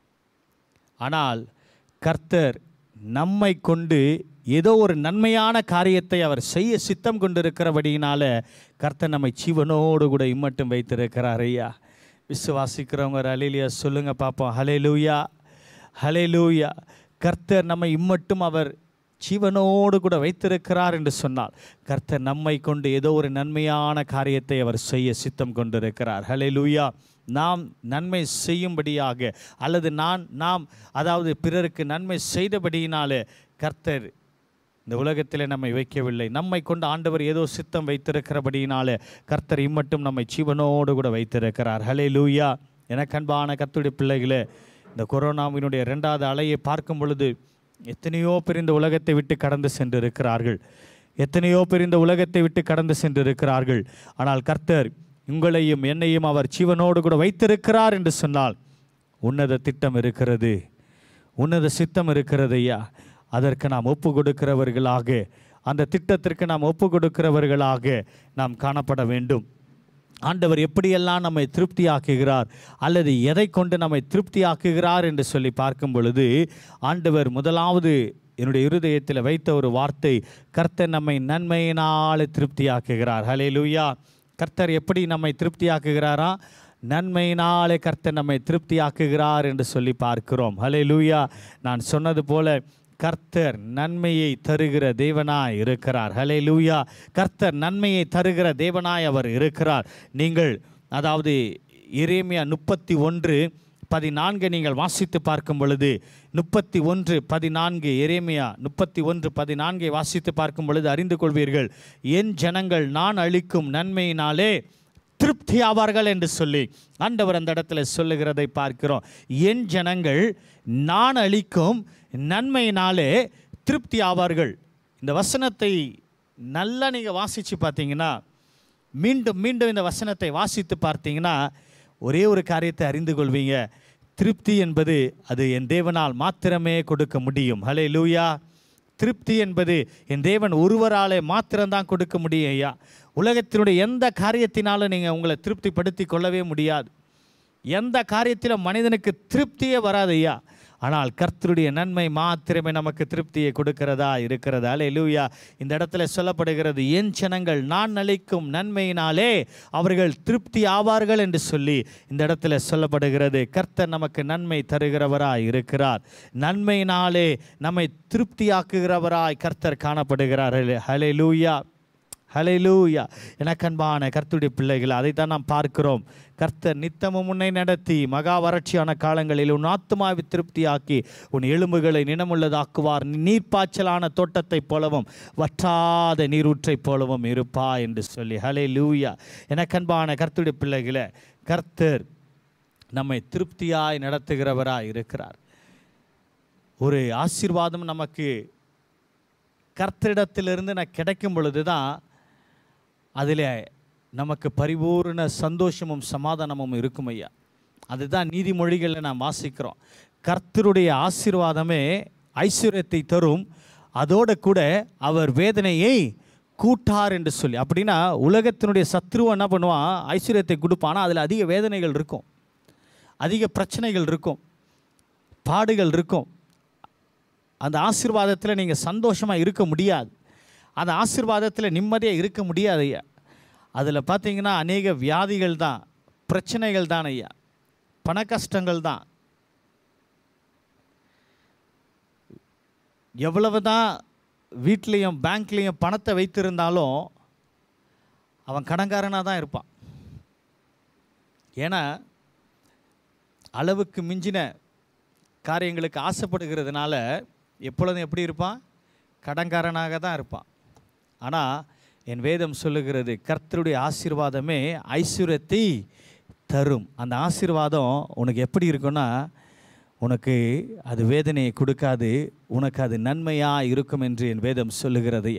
ஆனால் கர்த்தர் நம்மை கொண்டு ஏதோ ஒரு நன்மையான காரியத்தை அவர் செய்ய சித்தம் கொண்டிருக்கிறபடியினால கர்த்தர் நம்மை ஜீவனோடு கூட இம்மட்டும் வைத்திருக்கிறார் ஐயா விசுவாசிக்கிறவங்க ஒரு அலையிலியா சொல்லுங்க பார்ப்போம் ஹலே லூயா ஹலே லூயா கர்த்தர் நம்மை இம்மட்டும் அவர் ஜீவனோடு கூட வைத்திருக்கிறார் என்று சொன்னால் கர்த்தர் நம்மை கொண்டு ஏதோ ஒரு நன்மையான காரியத்தை அவர் செய்ய சித்தம் கொண்டிருக்கிறார் ஹலே லூயா நாம் நன்மை செய்யும்படியாக அல்லது நான் நாம் அதாவது பிறருக்கு நன்மை செய்தபடியினாலே கர்த்தர் இந்த உலகத்தில் நம்மை வைக்கவில்லை நம்மை கொண்டு ஆண்டவர் ஏதோ சித்தம் வைத்திருக்கிறபடியினாலே கர்த்தர் இம்மட்டும் நம்மை ஜீவனோடு கூட வைத்திருக்கிறார் ஹலே லூயா எனக்கன்பான கர்த்தருடைய பிள்ளைகளே இந்த கொரோனாவினுடைய இரண்டாவது அலையை பார்க்கும் பொழுது எத்தனையோ பேர் இந்த உலகத்தை விட்டு கடந்து சென்றிருக்கிறார்கள் எத்தனையோ பேர் இந்த உலகத்தை விட்டு கடந்து சென்றிருக்கிறார்கள் ஆனால் கர்த்தர் உங்களையும் என்னையும் அவர் ஜீவனோடு கூட வைத்திருக்கிறார் என்று சொன்னால் உன்னத திட்டம் இருக்கிறது உன்னத சித்தம் இருக்கிறது ஐயா அதற்கு நாம் ஒப்பு கொடுக்கிறவர்களாக அந்த திட்டத்திற்கு நாம் ஒப்பு கொடுக்கிறவர்களாக நாம் காணப்பட வேண்டும் ஆண்டவர் எப்படியெல்லாம் நம்மை திருப்தியாக்குகிறார் அல்லது எதை கொண்டு நம்மை திருப்தியாக்குகிறார் என்று சொல்லி பார்க்கும் பொழுது ஆண்டவர் முதலாவது என்னுடைய இருதயத்தில் வைத்த ஒரு வார்த்தை கர்த்தர் நம்மை நன்மையினால் திருப்தியாக்குகிறார் ஹலே லூயா கர்த்தர் எப்படி நம்மை திருப்தியாக்குகிறாரா நன்மையினாலே கர்த்தர் நம்மை திருப்தியாக்குகிறார் என்று சொல்லி பார்க்கிறோம் ஹலே லூயா நான் சொன்னது போல கர்த்தர் நன்மையை தருகிற தேவனாய் இருக்கிறார் ஹலே லூயா கர்த்தர் நன்மையை தருகிற தேவனாய் அவர் இருக்கிறார் நீங்கள் அதாவது எரேமியா முப்பத்தி ஒன்று பதினான்கு நீங்கள் வாசித்து பார்க்கும் பொழுது முப்பத்தி ஒன்று பதினான்கு எரேமியா முப்பத்தி ஒன்று பதினான்கை வாசித்து பார்க்கும் பொழுது அறிந்து கொள்வீர்கள் என் ஜனங்கள் நான் அளிக்கும் நன்மையினாலே திருப்தி ஆவார்கள் என்று சொல்லி ஆண்டவர் அந்த இடத்துல சொல்லுகிறதை பார்க்கிறோம் என் ஜனங்கள் நான் அளிக்கும் நன்மையினாலே திருப்தி ஆவார்கள் இந்த வசனத்தை நல்லா நீங்கள் வாசித்து பார்த்தீங்கன்னா மீண்டும் மீண்டும் இந்த வசனத்தை வாசித்து பார்த்தீங்கன்னா ஒரே ஒரு காரியத்தை அறிந்து கொள்வீங்க திருப்தி என்பது அது என் தேவனால் மாத்திரமே கொடுக்க முடியும் ஹலே லூயா திருப்தி என்பது என் தேவன் ஒருவராலே மாத்திரம்தான் கொடுக்க முடியும் ஐயா உலகத்தினுடைய எந்த காரியத்தினாலும் நீங்கள் உங்களை திருப்திப்படுத்தி கொள்ளவே முடியாது எந்த காரியத்திலும் மனிதனுக்கு திருப்தியே வராது ஐயா ஆனால் கர்த்தருடைய நன்மை மாத்திரமே நமக்கு திருப்தியை கொடுக்கிறதா இருக்கிறதா லூயா இந்த இடத்துல சொல்லப்படுகிறது என் ஜனங்கள் நான் அளிக்கும் நன்மையினாலே அவர்கள் திருப்தி ஆவார்கள் என்று சொல்லி இந்த இடத்துல சொல்லப்படுகிறது கர்த்தர் நமக்கு நன்மை தருகிறவராய் இருக்கிறார் நன்மையினாலே நம்மை திருப்தியாக்குகிறவராய் கர்த்தர் காணப்படுகிறார் ஹலே லூயா ஹலைலூயா எனக்கன்பான கர்த்துடைய பிள்ளைகள் அதைத்தான் நாம் பார்க்கிறோம் கர்த்தர் நித்தமும் உன்னை நடத்தி மகா வறட்சியான காலங்களில் உன் ஆத்மாவை திருப்தியாக்கி உன் எலும்புகளை நினமுள்ளதாக்குவார் நீ நீர்ப்பாய்ச்சலான தோட்டத்தைப் போலவும் வற்றாத நீரூற்றைப் போலவும் இருப்பா என்று சொல்லி ஹலே லூயா எனக்கன்பான கர்த்துடைய பிள்ளைகளை கர்த்தர் நம்மை திருப்தியாய் நடத்துகிறவராய் இருக்கிறார் ஒரு ஆசீர்வாதம் நமக்கு கர்த்தரிடத்திலிருந்து நான் கிடைக்கும் பொழுது தான் அதில் நமக்கு பரிபூர்ண சந்தோஷமும் சமாதானமும் இருக்கும் ஐயா அதுதான் நீதிமொழிகளில் நாம் வாசிக்கிறோம் கர்த்தருடைய ஆசீர்வாதமே ஐஸ்வர்யத்தை தரும் அதோட கூட அவர் வேதனையை கூட்டார் என்று சொல்லி அப்படின்னா உலகத்தினுடைய சத்ருவன் என்ன பண்ணுவான் ஐஸ்வர்யத்தை கொடுப்பான் அதில் அதிக வேதனைகள் இருக்கும் அதிக பிரச்சனைகள் இருக்கும் பாடுகள் இருக்கும் அந்த ஆசீர்வாதத்தில் நீங்கள் சந்தோஷமாக இருக்க முடியாது அந்த ஆசீர்வாதத்தில் நிம்மதியாக இருக்க முடியாது ஐயா அதில் பார்த்தீங்கன்னா அநேக வியாதிகள் தான் பிரச்சனைகள் தான் ஐயா பண கஷ்டங்கள் தான் எவ்வளவு தான் வீட்லேயும் பேங்க்லேயும் பணத்தை வைத்திருந்தாலும் அவன் கடன்காரனாக தான் இருப்பான் ஏன்னா அளவுக்கு மிஞ்சின காரியங்களுக்கு ஆசைப்படுகிறதுனால எப்பொழுதும் எப்படி இருப்பான் கடன்காரனாக தான் இருப்பான் ஆனால் என் வேதம் சொல்லுகிறது கர்த்தருடைய ஆசீர்வாதமே ஐஸ்வர்யத்தை தரும் அந்த ஆசீர்வாதம் உனக்கு எப்படி இருக்குன்னா உனக்கு அது வேதனையை கொடுக்காது உனக்கு அது நன்மையாக இருக்கும் என்று என் வேதம் சொல்லுகிறது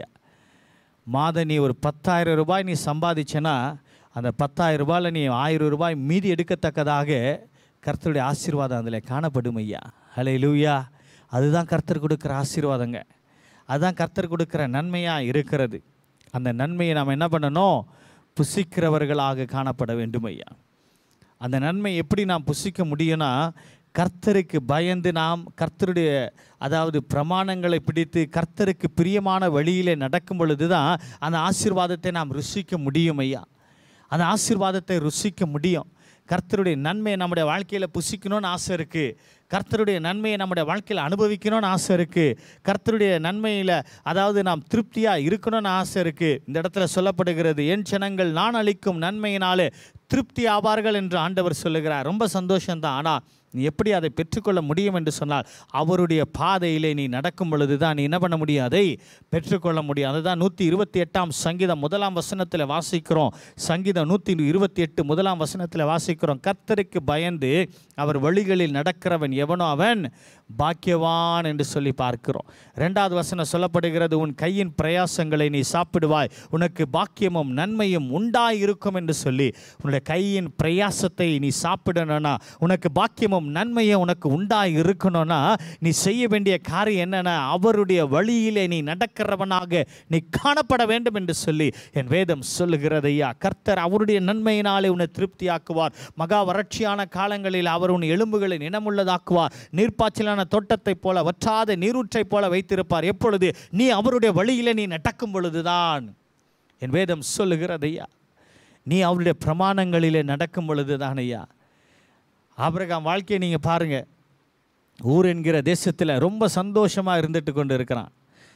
மாத நீ ஒரு பத்தாயிரம் ரூபாய் நீ சம்பாதிச்சேன்னா அந்த பத்தாயிரம் ரூபாயில் நீ ஆயிரம் ரூபாய் மீதி எடுக்கத்தக்கதாக கர்த்தருடைய ஆசீர்வாதம் அதில் காணப்படும் ஐயா ஹலே லூயா அதுதான் கர்த்தர் கொடுக்குற ஆசீர்வாதங்க அதுதான் கர்த்தர் கொடுக்குற நன்மையாக இருக்கிறது அந்த நன்மையை நாம் என்ன பண்ணணும் புசிக்கிறவர்களாக காணப்பட வேண்டும் ஐயா அந்த நன்மை எப்படி நாம் புசிக்க முடியும்னா கர்த்தருக்கு பயந்து நாம் கர்த்தருடைய அதாவது பிரமாணங்களை பிடித்து கர்த்தருக்கு பிரியமான வழியிலே நடக்கும் பொழுது தான் அந்த ஆசீர்வாதத்தை நாம் ருசிக்க முடியும் ஐயா அந்த ஆசீர்வாதத்தை ருசிக்க முடியும் கர்த்தருடைய நன்மையை நம்முடைய வாழ்க்கையில் புசிக்கணும்னு ஆசை இருக்குது கர்த்தருடைய நன்மையை நம்முடைய வாழ்க்கையில் அனுபவிக்கணும்னு ஆசை இருக்குது கர்த்தருடைய நன்மையில் அதாவது நாம் திருப்தியாக இருக்கணும்னு ஆசை இருக்குது இந்த இடத்துல சொல்லப்படுகிறது என் ஜனங்கள் நான் அளிக்கும் நன்மையினாலே திருப்தி ஆவார்கள் என்று ஆண்டவர் சொல்லுகிறார் ரொம்ப சந்தோஷம்தான் ஆனால் நீ எப்படி அதை பெற்றுக்கொள்ள முடியும் என்று சொன்னால் அவருடைய பாதையிலே நீ நடக்கும் பொழுது தான் நீ என்ன பண்ண முடியும் அதை பெற்றுக்கொள்ள முடியும் அதுதான் நூற்றி இருபத்தி எட்டாம் சங்கீதம் முதலாம் வசனத்தில் வாசிக்கிறோம் சங்கீதம் நூற்றி இருபத்தி எட்டு முதலாம் வசனத்தில் வாசிக்கிறோம் கர்த்தருக்கு பயந்து அவர் வழிகளில் நடக்கிறவன் எவனோ அவன் பாக்கியவான் என்று சொல்லி பார்க்கிறோம் ரெண்டாவது வசனம் சொல்லப்படுகிறது உன் கையின் பிரயாசங்களை நீ சாப்பிடுவாய் உனக்கு பாக்கியமும் நன்மையும் உண்டாய் இருக்கும் என்று சொல்லி உன்னுடைய கையின் பிரயாசத்தை நீ சாப்பிடணும்னா உனக்கு பாக்கியமும் நன்மையும் உனக்கு உண்டாய் இருக்கணும்னா நீ செய்ய வேண்டிய காரியம் என்னன்னா அவருடைய வழியிலே நீ நடக்கிறவனாக நீ காணப்பட வேண்டும் என்று சொல்லி என் வேதம் சொல்லுகிறது ஐயா கர்த்தர் அவருடைய நன்மையினாலே உன்னை திருப்தியாக்குவார் மகா வறட்சியான காலங்களில் அவர் உன் எலும்புகளை நினமுள்ளதாக்குவார் நீர்ப்பாய்ச்சலான தோட்டத்தைப் போல வற்றாத நீரூற்றைப் போல வைத்திருப்பார் எப்பொழுது நீ அவருடைய வழியிலே நீ நடக்கும் பொழுதுதான் என் வேதம் சொல்லுகிறது ஐயா நீ அவருடைய பிரமாணங்களிலே நடக்கும் பொழுதுதான் ஐயா ஆபிரகாம் வாழ்க்கையை நீங்கள் பாருங்கள் ஊர் என்கிற தேசத்தில் ரொம்ப சந்தோஷமாக இருந்துட்டு கொண்டு இருக்கிறான்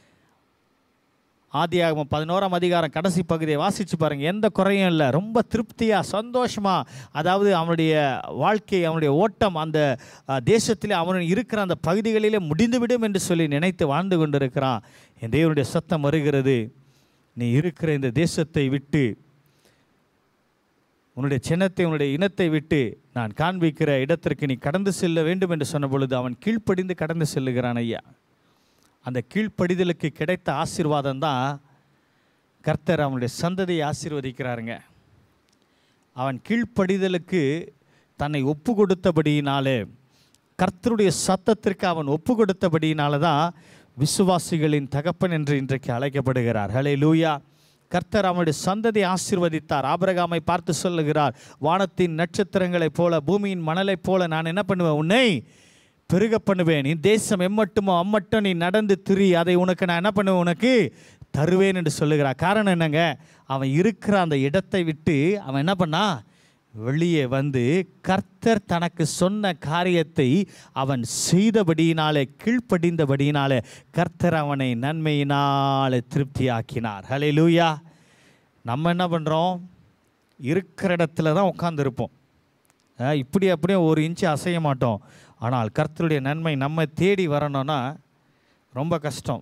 ஆதியாகமம் பதினோராம் அதிகாரம் கடைசி பகுதியை வாசித்து பாருங்கள் எந்த குறையும் இல்லை ரொம்ப திருப்தியாக சந்தோஷமாக அதாவது அவனுடைய வாழ்க்கை அவனுடைய ஓட்டம் அந்த அஹ், தேசத்திலே அவன் இருக்கிற அந்த பகுதிகளிலே முடிந்துவிடும் என்று சொல்லி நினைத்து வாழ்ந்து கொண்டிருக்கிறான் என் தேவனுடைய சத்தம் வருகிறது நீ இருக்கிற இந்த தேசத்தை விட்டு உன்னுடைய சின்னத்தை உன்னுடைய இனத்தை விட்டு நான் காண்பிக்கிற இடத்திற்கு நீ கடந்து செல்ல வேண்டும் என்று சொன்ன பொழுது அவன் கீழ்ப்படிந்து கடந்து செல்லுகிறான் ஐயா அந்த கீழ்ப்படிதலுக்கு கிடைத்த ஆசீர்வாதம் தான் கர்த்தர் அவனுடைய சந்ததியை ஆசீர்வதிக்கிறாருங்க அவன் கீழ்ப்படிதலுக்கு தன்னை ஒப்பு கொடுத்தபடியினாலே கர்த்தருடைய சத்தத்திற்கு அவன் ஒப்பு கொடுத்தபடியினால தான் விசுவாசிகளின் தகப்பன் என்று இன்றைக்கு அழைக்கப்படுகிறார் ஹலே லூயா கர்த்தர் அவனுடைய சந்ததி ஆசீர்வதித்தார் ஆபிரகாமை பார்த்து சொல்லுகிறார் வானத்தின் நட்சத்திரங்களைப் போல பூமியின் மணலைப் போல நான் என்ன பண்ணுவேன் உன்னை பெருக பண்ணுவேன் நீ தேசம் எம்மட்டுமோ அம்மட்டும் நீ நடந்து திரி அதை உனக்கு நான் என்ன பண்ணுவேன் உனக்கு தருவேன் என்று சொல்லுகிறார் காரணம் என்னங்க அவன் இருக்கிற அந்த இடத்தை விட்டு அவன் என்ன பண்ணா வெளியே வந்து கர்த்தர் தனக்கு சொன்ன காரியத்தை அவன் செய்தபடியினாலே கீழ்ப்படிந்தபடியினாலே கர்த்தர் அவனை நன்மையினாலே திருப்தியாக்கினார் ஹலே லூயா நம்ம என்ன பண்ணுறோம் இருக்கிற இடத்துல தான் உட்காந்துருப்போம் அஹ் இப்படி அப்படியே ஒரு இன்ச்சு அசைய மாட்டோம் ஆனால் கர்த்தருடைய நன்மை நம்ம தேடி வரணும்னா ரொம்ப கஷ்டம்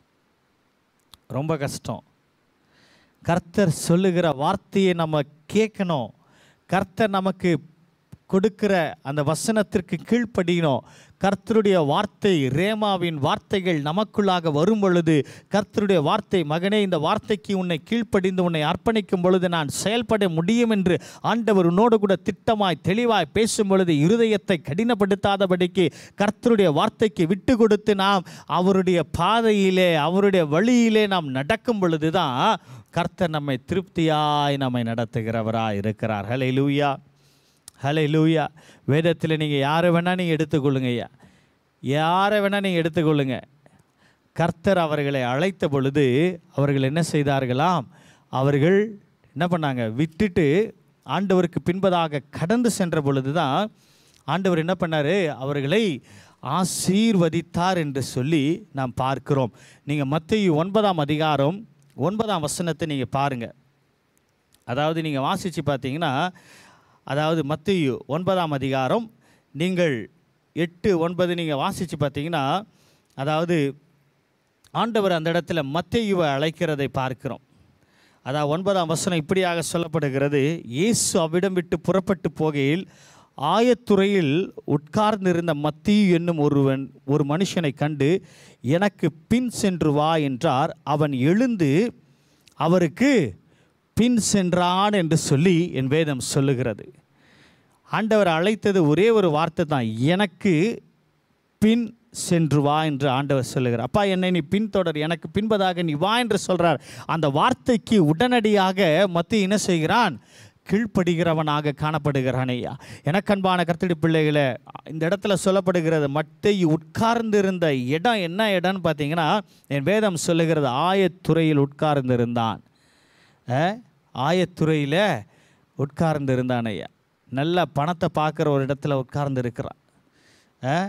ரொம்ப கஷ்டம் கர்த்தர் சொல்லுகிற வார்த்தையை நம்ம கேட்கணும் கர்த்தர் நமக்கு கொடுக்கிற அந்த வசனத்திற்கு கீழ்ப்படியணும் கர்த்தருடைய வார்த்தை ரேமாவின் வார்த்தைகள் நமக்குள்ளாக வரும் பொழுது கர்த்தருடைய வார்த்தை மகனே இந்த வார்த்தைக்கு உன்னை கீழ்ப்படிந்து உன்னை அர்ப்பணிக்கும் பொழுது நான் செயல்பட முடியும் என்று ஆண்டவர் உன்னோடு கூட திட்டமாய் தெளிவாய் பேசும் பொழுது இருதயத்தை கடினப்படுத்தாதபடிக்கு கர்த்தருடைய வார்த்தைக்கு விட்டு கொடுத்து நாம் அவருடைய பாதையிலே அவருடைய வழியிலே நாம் நடக்கும் பொழுது தான் கர்த்தர் நம்மை திருப்தியாய் நம்மை நடத்துகிறவராய் இருக்கிறார் ஹலே லூயா ஹலே லூயா வேதத்தில் நீங்கள் யாரை வேணால் நீங்கள் எடுத்துக்கொள்ளுங்க ஐயா யாரை வேணால் நீங்கள் எடுத்துக்கொள்ளுங்க கர்த்தர் அவர்களை அழைத்த பொழுது அவர்கள் என்ன செய்தார்களாம் அவர்கள் என்ன பண்ணாங்க விட்டுட்டு ஆண்டவருக்கு பின்பதாக கடந்து சென்ற பொழுது தான் ஆண்டவர் என்ன பண்ணார் அவர்களை ஆசீர்வதித்தார் என்று சொல்லி நாம் பார்க்கிறோம் நீங்கள் மத்திய ஒன்பதாம் அதிகாரம் ஒன்பதாம் வசனத்தை நீங்கள் பாருங்கள் அதாவது நீங்கள் வாசித்து பார்த்தீங்கன்னா அதாவது மத்திய ஒன்பதாம் அதிகாரம் நீங்கள் எட்டு ஒன்பது நீங்கள் வாசித்து பார்த்தீங்கன்னா அதாவது ஆண்டவர் அந்த இடத்துல மத்தேயுவை அழைக்கிறதை பார்க்கிறோம் அதாவது ஒன்பதாம் வசனம் இப்படியாக சொல்லப்படுகிறது இயேசு அவ்விடம் விட்டு புறப்பட்டு போகையில் ஆயத்துறையில் உட்கார்ந்திருந்த மத்தியு என்னும் ஒருவன் ஒரு மனுஷனை கண்டு எனக்கு பின் சென்று வா என்றார் அவன் எழுந்து அவருக்கு பின் சென்றான் என்று சொல்லி என் வேதம் சொல்லுகிறது ஆண்டவர் அழைத்தது ஒரே ஒரு வார்த்தை தான் எனக்கு பின் சென்று வா என்று ஆண்டவர் சொல்லுகிறார் அப்பா என்னை நீ பின்தொடர் எனக்கு பின்பதாக நீ வா என்று சொல்றார் அந்த வார்த்தைக்கு உடனடியாக மத்திய என்ன செய்கிறான் கீழ்ப்படுகிறவனாக காணப்படுகிறான் ஐயா எனக்கன்பான கர்த்தடி பிள்ளைகளை இந்த இடத்துல சொல்லப்படுகிறது மத்தை உட்கார்ந்திருந்த இடம் என்ன இடம்னு பார்த்தீங்கன்னா என் வேதம் சொல்லுகிறது ஆயத்துறையில் உட்கார்ந்திருந்தான் அஹ், ஆயத்துறையில் உட்கார்ந்து இருந்தான் ஐயா நல்ல பணத்தை பார்க்குற ஒரு இடத்துல உட்கார்ந்து இருக்கிறான் அஹ்,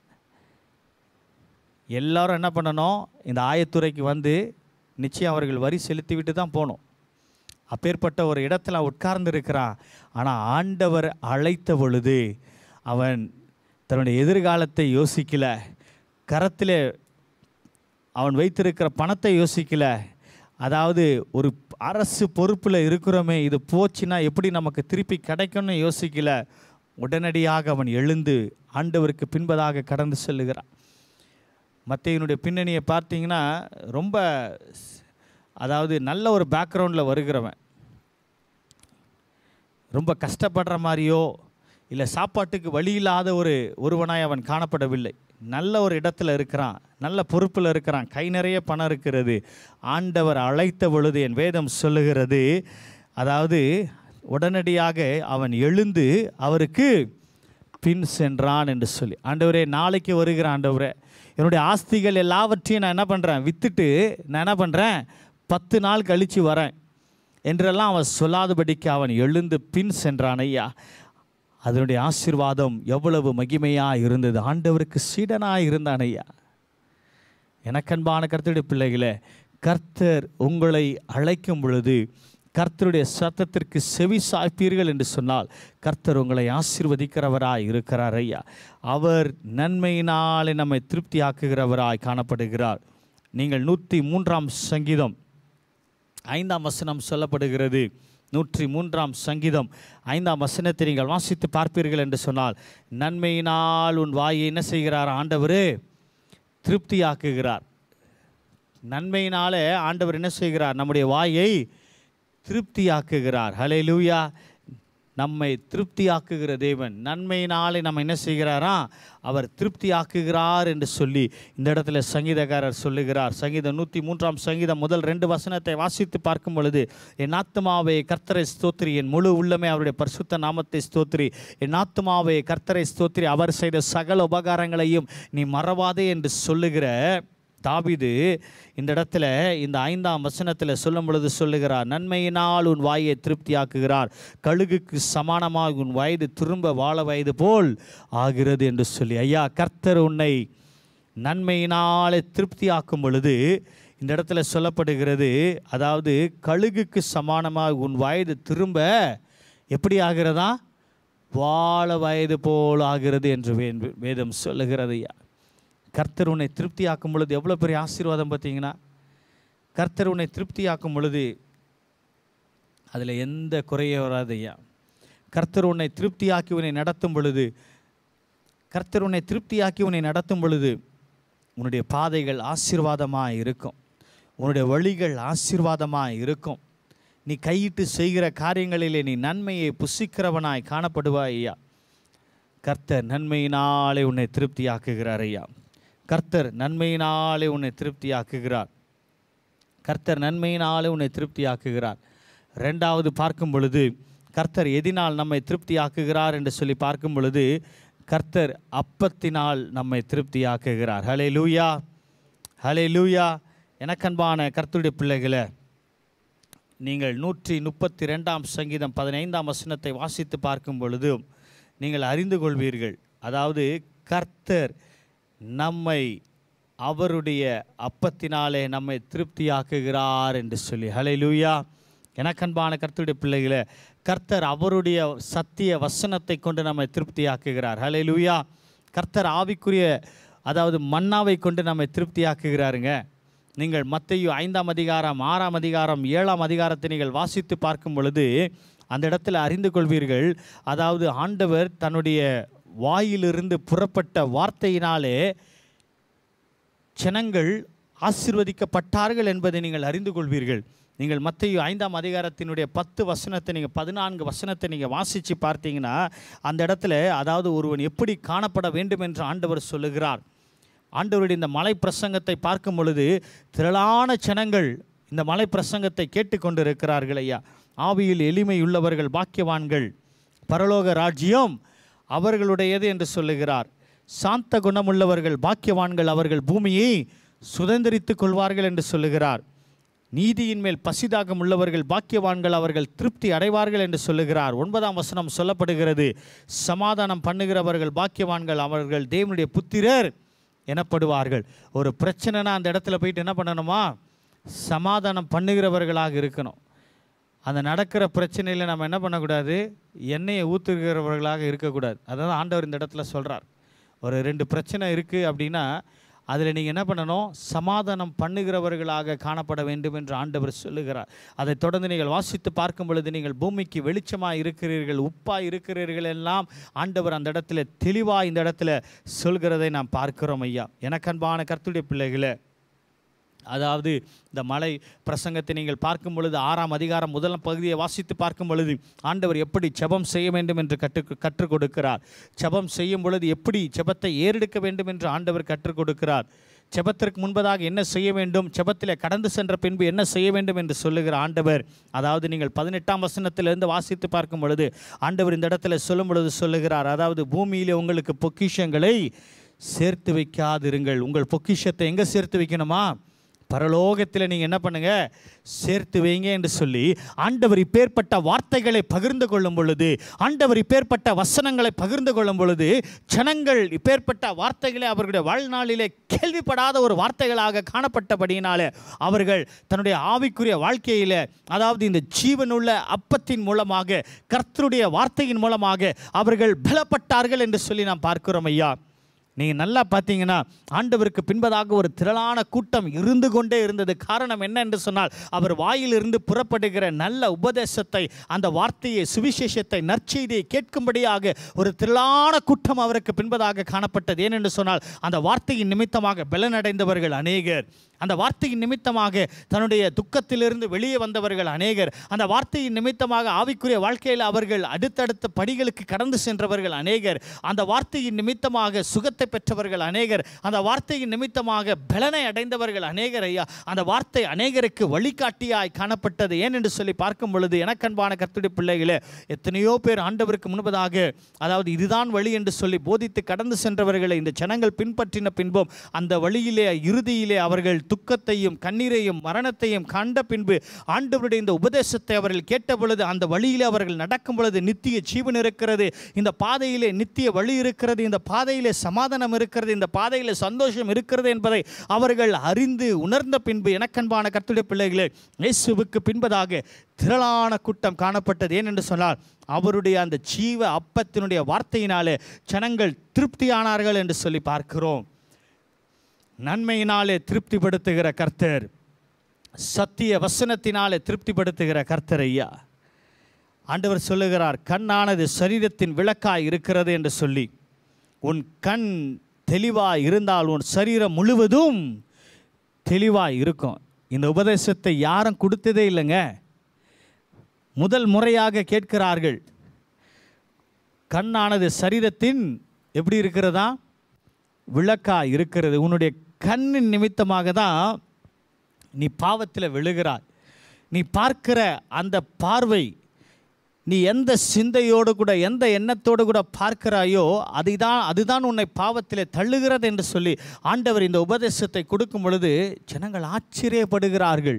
எல்லாரும் என்ன பண்ணணும் இந்த ஆயத்துறைக்கு வந்து நிச்சயம் அவர்கள் வரி செலுத்திவிட்டு தான் போகணும் அப்பேற்பட்ட ஒரு இடத்துல உட்கார்ந்து இருக்கிறான் ஆனால் ஆண்டவர் அழைத்த பொழுது அவன் தன்னுடைய எதிர்காலத்தை யோசிக்கல கரத்தில் அவன் வைத்திருக்கிற பணத்தை யோசிக்கல அதாவது ஒரு அரசு பொறுப்பில் இருக்கிறோமே இது போச்சுன்னா எப்படி நமக்கு திருப்பி கிடைக்கும்னு யோசிக்கல உடனடியாக அவன் எழுந்து ஆண்டவருக்கு பின்பதாக கடந்து செல்லுகிறான் மத்தையனுடைய பின்னணியை பார்த்தீங்கன்னா ரொம்ப ஸ்- அதாவது நல்ல ஒரு பேக்ரவுண்டில் வருகிறவன் ரொம்ப கஷ்டப்படுற மாதிரியோ இல்லை சாப்பாட்டுக்கு வழி இல்லாத ஒரு ஒருவனாய் அவன் காணப்படவில்லை நல்ல ஒரு இடத்துல இருக்கிறான் நல்ல பொறுப்பில் இருக்கிறான் கை நிறைய பணம் இருக்கிறது ஆண்டவர் அழைத்த பொழுது என் வேதம் சொல்லுகிறது அதாவது உடனடியாக அவன் எழுந்து அவருக்கு பின் சென்றான் என்று சொல்லி ஆண்டவரே நாளைக்கு வருகிற ஆண்டவரே என்னுடைய ஆஸ்திகள் எல்லாவற்றையும் நான் என்ன பண்ணுறேன் விற்றுட்டு நான் என்ன பண்ணுறேன் பத்து நாள் கழித்து வரேன் என்றெல்லாம் அவன் சொல்லாதபடிக்கு அவன் எழுந்து பின் சென்றான் ஐயா அதனுடைய ஆசீர்வாதம் எவ்வளவு மகிமையாக இருந்தது ஆண்டவருக்கு சீடனாக இருந்தான் ஐயா எனக்கன்பான கர்த்தருடைய பிள்ளைகளே கர்த்தர் உங்களை அழைக்கும் பொழுது கர்த்தருடைய சத்தத்திற்கு செவி சாய்ப்பீர்கள் என்று சொன்னால் கர்த்தர் உங்களை ஆசீர்வதிக்கிறவராய் இருக்கிறார் ஐயா அவர் நன்மையினாலே நம்மை திருப்தியாக்குகிறவராய் காணப்படுகிறார் நீங்கள் நூற்றி மூன்றாம் சங்கீதம் ஐந்தாம் வசனம் சொல்லப்படுகிறது நூற்றி மூன்றாம் சங்கீதம் ஐந்தாம் வசனத்தை நீங்கள் வாசித்து பார்ப்பீர்கள் என்று சொன்னால் நன்மையினால் உன் வாயை என்ன செய்கிறார் ஆண்டவர் திருப்தியாக்குகிறார் நன்மையினாலே ஆண்டவர் என்ன செய்கிறார் நம்முடைய வாயை திருப்தியாக்குகிறார் ஹலே லூயா நம்மை திருப்தியாக்குகிற தேவன் நன்மையினாலே நம்ம என்ன செய்கிறாரா அவர் திருப்தியாக்குகிறார் என்று சொல்லி இந்த இடத்துல சங்கீதக்காரர் சொல்லுகிறார் சங்கீதம் நூற்றி மூன்றாம் சங்கீதம் முதல் ரெண்டு வசனத்தை வாசித்து பார்க்கும் பொழுது என் ஆத்மாவே கர்த்தரை ஸ்தோத்திரி என் முழு உள்ளமே அவருடைய பரிசுத்த நாமத்தை ஸ்தோத்திரி என் ஆத்மாவே கர்த்தரை ஸ்தோத்திரி அவர் செய்த சகல உபகாரங்களையும் நீ மறவாதே என்று சொல்லுகிற தாவீது இந்த இடத்துல இந்த ஐந்தாம் வசனத்தில் சொல்லும் பொழுது சொல்லுகிறார் நன்மையினால் உன் வாயை திருப்தியாக்குகிறார் கழுகுக்கு சமானமாக உன் வயது திரும்ப வாழ வயது போல் ஆகிறது என்று சொல்லி ஐயா கர்த்தர் உன்னை நன்மையினாலே திருப்தியாக்கும் பொழுது இந்த இடத்துல சொல்லப்படுகிறது அதாவது கழுகுக்கு சமானமாக உன் வயது திரும்ப எப்படி ஆகிறதா வாழ வயது போல் ஆகிறது என்று வே- வேதம் சொல்லுகிறது ஐயா கர்த்தர் உன்னை திருப்தியாக்கும் பொழுது எவ்வளோ பெரிய ஆசீர்வாதம் பார்த்தீங்கன்னா கர்த்தர் உன்னை திருப்தியாக்கும் பொழுது அதில் எந்த குறைய வராது ஐயா கர்த்தர் உன்னை திருப்தியாக்கி உன்னை நடத்தும் பொழுது கர்த்தர் உன்னை திருப்தியாக்கி உன்னை நடத்தும் பொழுது உன்னுடைய பாதைகள் ஆசீர்வாதமாக இருக்கும் உன்னுடைய வழிகள் ஆசீர்வாதமாக இருக்கும் நீ கையிட்டு செய்கிற காரியங்களிலே நீ நன்மையை புசிக்கிறவனாய் காணப்படுவாய் ஐயா கர்த்தர் நன்மையினாலே உன்னை திருப்தியாக்குகிறார் ஐயா கர்த்தர் நன்மையினாலே உன்னை திருப்தியாக்குகிறார் கர்த்தர் நன்மையினாலே உன்னை திருப்தியாக்குகிறார் ரெண்டாவது பார்க்கும் பொழுது கர்த்தர் எதினால் நம்மை திருப்தியாக்குகிறார் என்று சொல்லி பார்க்கும் பொழுது கர்த்தர் அப்பத்தினால் நம்மை திருப்தியாக்குகிறார் ஹலே லூயா ஹலே லூயா எனக்கன்பான கர்த்தருடைய பிள்ளைகளை நீங்கள் நூற்றி முப்பத்தி ரெண்டாம் சங்கீதம் பதினைந்தாம் வசனத்தை வாசித்து பார்க்கும் பொழுது நீங்கள் அறிந்து கொள்வீர்கள் அதாவது கர்த்தர் நம்மை அவருடைய அப்பத்தினாலே நம்மை திருப்தியாக்குகிறார் என்று சொல்லி ஹலே லூயா எனக்கன்பான கர்த்தருடைய பிள்ளைகளை கர்த்தர் அவருடைய சத்திய வசனத்தை கொண்டு நம்மை திருப்தியாக்குகிறார் ஹலே லூயா கர்த்தர் ஆவிக்குரிய அதாவது மன்னாவை கொண்டு நம்மை திருப்தியாக்குகிறாருங்க நீங்கள் மத்தையு ஐந்தாம் அதிகாரம் ஆறாம் அதிகாரம் ஏழாம் அதிகாரத்தை நீங்கள் வாசித்து பார்க்கும் பொழுது அந்த இடத்துல அறிந்து கொள்வீர்கள் அதாவது ஆண்டவர் தன்னுடைய வாயிலிருந்து புறப்பட்ட வார்த்தையினாலே ஜனங்கள் ஆசீர்வதிக்கப்பட்டார்கள் என்பதை நீங்கள் அறிந்து கொள்வீர்கள் நீங்கள் மத்திய ஐந்தாம் அதிகாரத்தினுடைய பத்து வசனத்தை நீங்கள் பதினான்கு வசனத்தை நீங்கள் வாசித்து பார்த்தீங்கன்னா அந்த இடத்துல அதாவது ஒருவன் எப்படி காணப்பட வேண்டும் என்று ஆண்டவர் சொல்லுகிறார் ஆண்டவருடைய இந்த மலை பிரசங்கத்தை பார்க்கும் பொழுது திரளான ஜனங்கள் இந்த மலை பிரசங்கத்தை கேட்டுக்கொண்டு இருக்கிறார்கள் ஐயா ஆவியில் எளிமை உள்ளவர்கள் பாக்கியவான்கள் பரலோக ராஜ்யம் அவர்களுடையது என்று சொல்லுகிறார் சாந்த குணமுள்ளவர்கள் பாக்கியவான்கள் அவர்கள் பூமியை சுதந்திரித்துக் கொள்வார்கள் என்று சொல்லுகிறார் நீதியின் மேல் பசிதாகம் உள்ளவர்கள் பாக்கியவான்கள் அவர்கள் திருப்தி அடைவார்கள் என்று சொல்லுகிறார் ஒன்பதாம் வசனம் சொல்லப்படுகிறது சமாதானம் பண்ணுகிறவர்கள் பாக்கியவான்கள் அவர்கள் தேவனுடைய புத்திரர் எனப்படுவார்கள் ஒரு பிரச்சனைனா அந்த இடத்துல போயிட்டு என்ன பண்ணணுமா சமாதானம் பண்ணுகிறவர்களாக இருக்கணும் அந்த நடக்கிற பிரச்சனையில் நம்ம என்ன பண்ணக்கூடாது எண்ணெயை ஊற்றுகிறவர்களாக இருக்கக்கூடாது அதான் ஆண்டவர் இந்த இடத்துல சொல்கிறார் ஒரு ரெண்டு பிரச்சனை இருக்குது அப்படின்னா அதில் நீங்கள் என்ன பண்ணணும் சமாதானம் பண்ணுகிறவர்களாக காணப்பட வேண்டும் என்று ஆண்டவர் சொல்லுகிறார் அதைத் தொடர்ந்து நீங்கள் வாசித்து பார்க்கும் பொழுது நீங்கள் பூமிக்கு வெளிச்சமாக இருக்கிறீர்கள் உப்பாக இருக்கிறீர்கள் எல்லாம் ஆண்டவர் அந்த இடத்துல தெளிவாக இந்த இடத்துல சொல்கிறதை நாம் பார்க்கிறோம் ஐயா எனக்கன்பான கர்த்துடைய பிள்ளைகளை அதாவது இந்த மலை பிரசங்கத்தை நீங்கள் பார்க்கும் பொழுது ஆறாம் அதிகாரம் முதல் பகுதியை வாசித்து பார்க்கும் பொழுது ஆண்டவர் எப்படி ஜெபம் செய்ய வேண்டும் என்று கற்று கற்றுக் கொடுக்கிறார் ஜெபம் செய்யும் பொழுது எப்படி ஜெபத்தை ஏறெடுக்க வேண்டும் என்று ஆண்டவர் கற்றுக் கொடுக்கிறார் ஜெபத்திற்கு முன்பதாக என்ன செய்ய வேண்டும் ஜெபத்தில் கடந்து சென்ற பின்பு என்ன செய்ய வேண்டும் என்று சொல்லுகிற ஆண்டவர் அதாவது நீங்கள் பதினெட்டாம் வசனத்திலிருந்து வாசித்து பார்க்கும் பொழுது ஆண்டவர் இந்த இடத்துல சொல்லும் பொழுது சொல்லுகிறார் அதாவது பூமியிலே உங்களுக்கு பொக்கிஷங்களை சேர்த்து வைக்காதிருங்கள் உங்கள் பொக்கிஷத்தை எங்கே சேர்த்து வைக்கணுமா பரலோகத்தில் நீங்கள் என்ன பண்ணுங்க சேர்த்து வைங்க என்று சொல்லி ஆண்டவர் இப்பேற்பட்ட வார்த்தைகளை பகிர்ந்து கொள்ளும் பொழுது ஆண்டவர் இப்பேற்பட்ட வசனங்களை பகிர்ந்து கொள்ளும் பொழுது ஜனங்கள் இப்பேற்பட்ட வார்த்தைகளை அவர்களுடைய வாழ்நாளிலே கேள்விப்படாத ஒரு வார்த்தைகளாக காணப்பட்டபடியினாலே அவர்கள் தன்னுடைய ஆவிக்குரிய வாழ்க்கையில் அதாவது இந்த ஜீவனுள்ள அப்பத்தின் மூலமாக கர்த்தருடைய வார்த்தையின் மூலமாக அவர்கள் பலப்பட்டார்கள் என்று சொல்லி நாம் பார்க்கிறோம் ஐயா நீங்கள் நல்லா பார்த்தீங்கன்னா ஆண்டவருக்கு பின்பதாக ஒரு திரளான கூட்டம் இருந்து கொண்டே இருந்தது காரணம் என்ன என்று சொன்னால் அவர் வாயிலிருந்து புறப்படுகிற நல்ல உபதேசத்தை அந்த வார்த்தையை சுவிசேஷத்தை நற்செய்தியை கேட்கும்படியாக ஒரு திரளான கூட்டம் அவருக்கு பின்பதாக காணப்பட்டது ஏனென்று சொன்னால் அந்த வார்த்தையின் நிமித்தமாக பலனடைந்தவர்கள் அநேகர் அந்த வார்த்தையின் நிமித்தமாக தன்னுடைய துக்கத்திலிருந்து வெளியே வந்தவர்கள் அநேகர் அந்த வார்த்தையின் நிமித்தமாக ஆவிக்குரிய வாழ்க்கையில் அவர்கள் அடுத்தடுத்த படிகளுக்கு கடந்து சென்றவர்கள் அநேகர் அந்த வார்த்தையின் நிமித்தமாக சுகத்தை பெற்றவர்கள் அநேகர் அந்த வார்த்தையின் நிமித்தமாக பலனை அடைந்தவர்கள் அநேகர் ஐயா அந்த வார்த்தை அநேகருக்கு வழிகாட்டியாய் காணப்பட்டது ஏன் என்று சொல்லி பார்க்கும் பொழுது எனக்கன்பான கர்த்துடைய பிள்ளைகளே எத்தனையோ பேர் ஆண்டவருக்கு முன்பதாக அதாவது இதுதான் வழி என்று சொல்லி போதித்து கடந்து சென்றவர்களை இந்த ஜனங்கள் பின்பற்றின பின்பும் அந்த வழியிலே இறுதியிலே அவர்கள் துக்கத்தையும் கண்ணீரையும் மரணத்தையும் கண்ட பின்பு ஆண்டவருடைய இந்த உபதேசத்தை அவர்கள் கேட்ட பொழுது அந்த வழியிலே அவர்கள் நடக்கும் பொழுது நித்திய ஜீவன் இருக்கிறது இந்த பாதையிலே நித்திய வழி இருக்கிறது இந்த பாதையிலே சமாதானம் இருக்கிறது இந்த பாதையிலே சந்தோஷம் இருக்கிறது என்பதை அவர்கள் அறிந்து உணர்ந்த பின்பு எனக்கன்பான கர்த்துடைய பிள்ளைகளே இயேசுவுக்கு பின்பதாக திரளான கூட்டம் காணப்பட்டது ஏனென்று சொன்னால் அவருடைய அந்த ஜீவ அப்பத்தினுடைய வார்த்தையினாலே ஜனங்கள் திருப்தியானார்கள் என்று சொல்லி பார்க்கிறோம் நன்மையினாலே திருப்திப்படுத்துகிற கர்த்தர் சத்திய வசனத்தினாலே திருப்திப்படுத்துகிற கர்த்தர் ஐயா ஆண்டவர் சொல்லுகிறார் கண்ணானது சரீரத்தின் விளக்காய் இருக்கிறது என்று சொல்லி உன் கண் தெளிவாய் இருந்தால் உன் சரீரம் முழுவதும் தெளிவாய் இருக்கும் இந்த உபதேசத்தை யாரும் கொடுத்ததே இல்லைங்க முதல் முறையாக கேட்கிறார்கள் கண்ணானது சரீரத்தின் எப்படி இருக்கிறதா விளக்கா இருக்கிறது உன்னுடைய கண்ணின் நிமித்தமாக தான் நீ பாவத்தில் விழுகிறாய் நீ பார்க்கிற அந்த பார்வை நீ எந்த சிந்தையோடு கூட எந்த எண்ணத்தோடு கூட பார்க்கிறாயோ அதுதான் அதுதான் உன்னை பாவத்தில் தள்ளுகிறது என்று சொல்லி ஆண்டவர் இந்த உபதேசத்தை கொடுக்கும் பொழுது ஜனங்கள் ஆச்சரியப்படுகிறார்கள்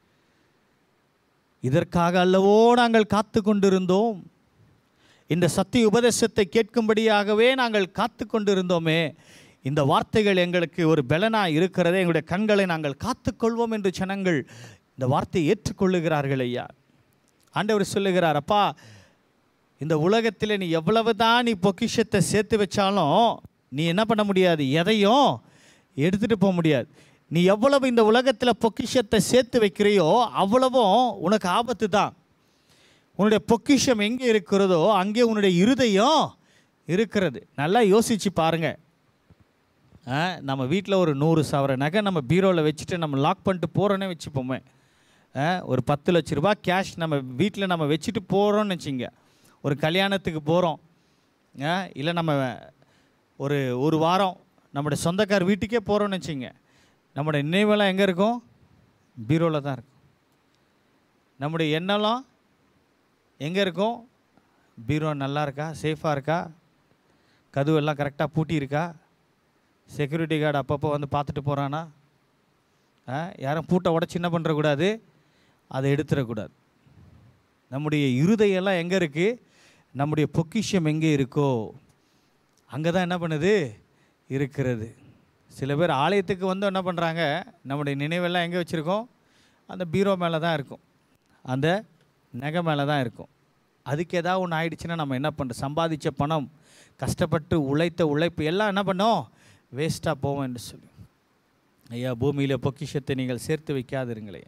இதற்காக அல்லவோ நாங்கள் காத்து கொண்டிருந்தோம் இந்த சத்திய உபதேசத்தை கேட்கும்படியாகவே நாங்கள் காத்து கொண்டிருந்தோமே இந்த வார்த்தைகள் எங்களுக்கு ஒரு பலனாக இருக்கிறதே எங்களுடைய கண்களை நாங்கள் காத்துக்கொள்வோம் என்று ஜனங்கள் இந்த வார்த்தையை ஏற்றுக்கொள்ளுகிறார்கள் ஐயா ஆண்டவர் சொல்லுகிறார் அப்பா இந்த உலகத்தில் நீ எவ்வளவு தான் நீ பொக்கிஷத்தை சேர்த்து வச்சாலும் நீ என்ன பண்ண முடியாது எதையும் எடுத்துகிட்டு போக முடியாது நீ எவ்வளவு இந்த உலகத்தில் பொக்கிஷத்தை சேர்த்து வைக்கிறையோ அவ்வளவும் உனக்கு ஆபத்து தான் உன்னுடைய பொக்கிஷம் எங்கே இருக்கிறதோ அங்கே உன்னுடைய இருதயம் இருக்கிறது நல்லா யோசிச்சு பாருங்க ஆ, நம்ம வீட்டில் ஒரு நூறு சவர நகை நம்ம பீரோவில் வச்சுட்டு நம்ம லாக் பண்ணிட்டு போகிறோன்னே வச்சுப்போமே ஆ, ஒரு பத்து லட்ச ரூபாய் கேஷ் நம்ம வீட்டில் நம்ம வச்சுட்டு போகிறோம்னு வச்சுங்க ஒரு கல்யாணத்துக்கு போகிறோம் இல்லை நம்ம ஒரு ஒரு வாரம் நம்முடைய சொந்தக்கார் வீட்டுக்கே போகிறோம்னு வச்சுங்க நம்முடைய நினைவெல்லாம் எங்கே இருக்கும் பீரோவில் தான் இருக்கும் நம்முடைய எண்ணெல்லாம் எங்கே இருக்கும் பீரோ நல்லா இருக்கா சேஃபாக இருக்கா கதவெல்லாம் கரெக்டாக பூட்டி இருக்கா செக்யூரிட்டி கார்டு அப்பப்போ வந்து பார்த்துட்டு போகிறானா ஆ, யாரும் பூட்டை உடச்சி என்ன பண்ணுறக்கூடாது அதை எடுத்துடக்கூடாது நம்முடைய இருதயெல்லாம் எங்கே இருக்குது நம்முடைய பொக்கிஷம் எங்கே இருக்கோ அங்கே தான் என்ன பண்ணுது இருக்கிறது சில பேர் ஆலயத்துக்கு வந்து என்ன பண்ணுறாங்க நம்முடைய நினைவெல்லாம் எங்கே வச்சுருக்கோம் அந்த பீரோ மேலே தான் இருக்கும் அந்த நகை மேலே தான் இருக்கும் அதுக்கு ஏதாவது ஒன்று ஆயிடுச்சுன்னா நம்ம என்ன பண்ணுறோம் சம்பாதிச்ச பணம் கஷ்டப்பட்டு உழைத்த உழைப்பு எல்லாம் என்ன பண்ணோம் வேஸ்ட்டாக போவோம் என்று சொல்லி ஐயா பூமியில் பொக்கிஷத்தை நீங்கள் சேர்த்து வைக்காதிருங்களே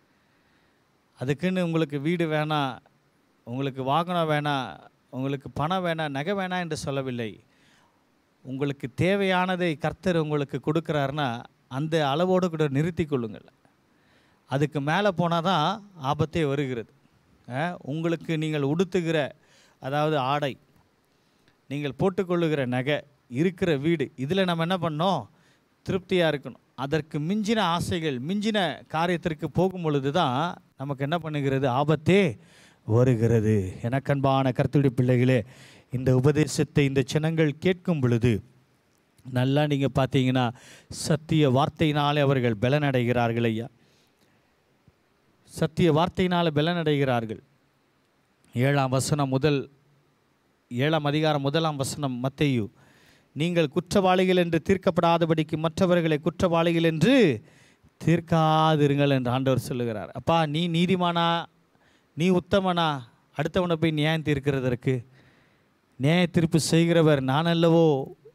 அதுக்குன்னு உங்களுக்கு வீடு வேணாம் உங்களுக்கு வாகனம் வேணாம் உங்களுக்கு பணம் வேணாம் நகை வேணாம் என்று சொல்லவில்லை உங்களுக்கு தேவையானதை கர்த்தர் உங்களுக்கு கொடுக்குறாருன்னா அந்த அளவோடு கூட நிறுத்தி கொள்ளுங்கள் அதுக்கு மேலே போனால் தான் ஆபத்தே வருகிறது அஹ், உங்களுக்கு நீங்கள் உடுத்துகிற அதாவது ஆடை நீங்கள் போட்டுக்கொள்ளுகிற நகை இருக்கிற வீடு இதில் நம்ம என்ன பண்ணோம் திருப்தியாக இருக்கணும் அதற்கு மிஞ்சின ஆசைகள் மிஞ்சின காரியத்திற்கு போகும் பொழுது தான் நமக்கு என்ன பண்ணுகிறது ஆபத்தே வருகிறது எனக்கன்பான கருத்துடைய பிள்ளைகளே இந்த உபதேசத்தை இந்த ஜனங்கள் கேட்கும் பொழுது நல்லா நீங்கள் பார்த்தீங்கன்னா சத்திய வார்த்தையினாலே அவர்கள் பலனடைகிறார்கள் ஐயா சத்திய வார்த்தையினால் பலனடைகிறார்கள் ஏழாம் வசனம் முதல் ஏழாம் அதிகாரம் முதலாம் வசனம் மத்தேயு நீங்கள் குற்றவாளிகள் என்று தீர்க்கப்படாதபடிக்கு மற்றவர்களை குற்றவாளிகள் என்று தீர்க்காதிருங்கள் என்று ஆண்டவர் சொல்லுகிறார் அப்பா நீ நீதிமானா நீ உத்தமனா அடுத்தவனை போய் நியாயம் தீர்க்கிறதற்கு நியாய தீர்ப்பு செய்கிறவர் நான் அல்லவோ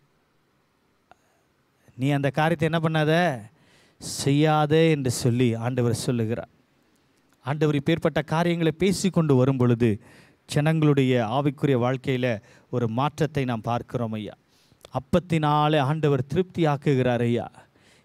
நீ அந்த காரியத்தை என்ன பண்ணாத செய்யாதே என்று சொல்லி ஆண்டவர் சொல்லுகிறார் ஆண்டவர் இப்பேற்பட்ட காரியங்களை பேசிக்கொண்டு வரும் பொழுது ஜனங்களுடைய ஆவிக்குரிய வாழ்க்கையில் ஒரு மாற்றத்தை நாம் பார்க்கிறோம் ஐயா அப்பத்தினாலே ஆண்டவர் திருப்தி ஆக்குகிறார் ஐயா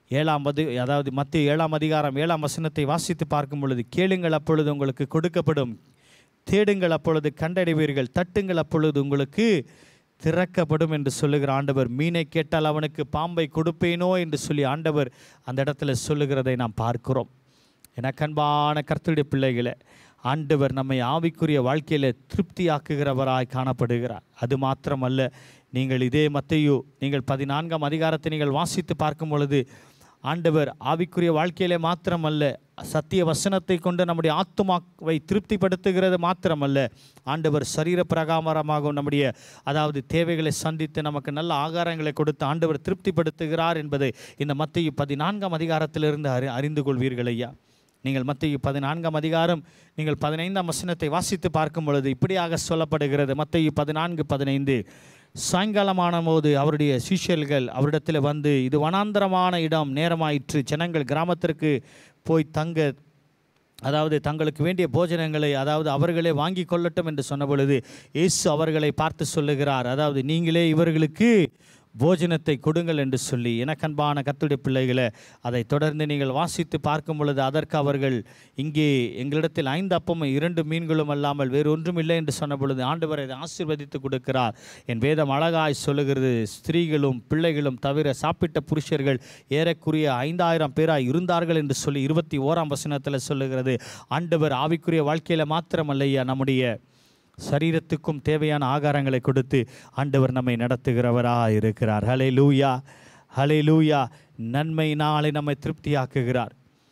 ஏழாம் அதி அதாவது மத்திய ஏழாம் அதிகாரம் ஏழாம் வசனத்தை வாசித்து பார்க்கும் பொழுது கேளுங்கள் அப்பொழுது உங்களுக்கு கொடுக்கப்படும் தேடுங்கள் அப்பொழுது கண்டடைவீர்கள் தட்டுங்கள் அப்பொழுது உங்களுக்கு திறக்கப்படும் என்று சொல்லுகிற ஆண்டவர் மீனை கேட்டால் அவனுக்கு பாம்பை கொடுப்பேனோ என்று சொல்லி ஆண்டவர் அந்த இடத்துல சொல்லுகிறதை நாம் பார்க்கிறோம் எனக்கு அன்பான கர்த்தருடைய பிள்ளைகளை ஆண்டவர் நம்மை ஆவிக்குரிய வாழ்க்கையில் திருப்தியாக்குகிறவராய் காணப்படுகிறார் அது மாத்திரமல்ல நீங்கள் இதே மத்தையோ நீங்கள் பதினான்காம் அதிகாரத்தை நீங்கள் வாசித்து பார்க்கும் பொழுது ஆண்டவர் ஆவிக்குரிய வாழ்க்கையிலே மாத்திரமல்ல சத்திய வசனத்தை கொண்டு நம்முடைய ஆத்துமாவை திருப்திப்படுத்துகிறது மாத்திரமல்ல ஆண்டவர் சரீர பிரகாமரமாகவும் நம்முடைய அதாவது தேவைகளை சந்தித்து நமக்கு நல்ல ஆகாரங்களை கொடுத்து ஆண்டவர் திருப்திப்படுத்துகிறார் என்பதை இந்த மத்திய பதினான்காம் அதிகாரத்திலிருந்து அறி அறிந்து கொள்வீர்கள் ஐயா நீங்கள் மத்திய பதினான்காம் அதிகாரம் நீங்கள் பதினைந்தாம் வசனத்தை வாசித்து பார்க்கும் பொழுது இப்படியாக சொல்லப்படுகிறது மத்திய பதினான்கு பதினைந்து சாயங்காலமான போது அவருடைய சீஷர்கள் அவரிடத்தில் வந்து இது வனாந்தரமான இடம் நேரமாயிற்று ஜனங்கள் கிராமத்திற்கு போய் தங்க அதாவது தங்களுக்கு வேண்டிய போஜனங்களை அதாவது அவர்களே வாங்கி கொள்ளட்டும் என்று சொன்ன பொழுது இயேசு அவர்களை பார்த்து சொல்லுகிறார் அதாவது நீங்களே இவர்களுக்கு போஜனத்தை கொடுங்கள் என்று சொல்லி எனக்கன்பான கத்துடைய பிள்ளைகளை அதை தொடர்ந்து நீங்கள் வாசித்து பார்க்கும் பொழுது அதற்கு அவர்கள் இங்கே எங்களிடத்தில் ஐந்து அப்பமும் இரண்டு மீன்களும் அல்லாமல் வேறு ஒன்றும் இல்லை என்று சொன்ன பொழுது ஆண்டவர் அதை ஆசீர்வதித்து கொடுக்கிறார் என் வேதம் அழகாய் சொல்லுகிறது ஸ்திரீகளும் பிள்ளைகளும் தவிர சாப்பிட்ட புருஷர்கள் ஏறக்குறைய ஐந்தாயிரம் பேராய் இருந்தார்கள் என்று சொல்லி இருபத்தி ஓராம் வசனத்தில் சொல்லுகிறது ஆண்டவர் ஆவிக்குரிய வாழ்க்கையில் மாத்திரமல்லையா நம்முடைய சரீரத்துக்கும் தேவையான ஆகாரங்களை கொடுத்து ஆண்டவர் நம்மை நடத்துகிறவராக இருக்கிறார் ஹலே லூயா ஹலே லூயா நன்மையினாலே நம்மை திருப்தியாக்குகிறார்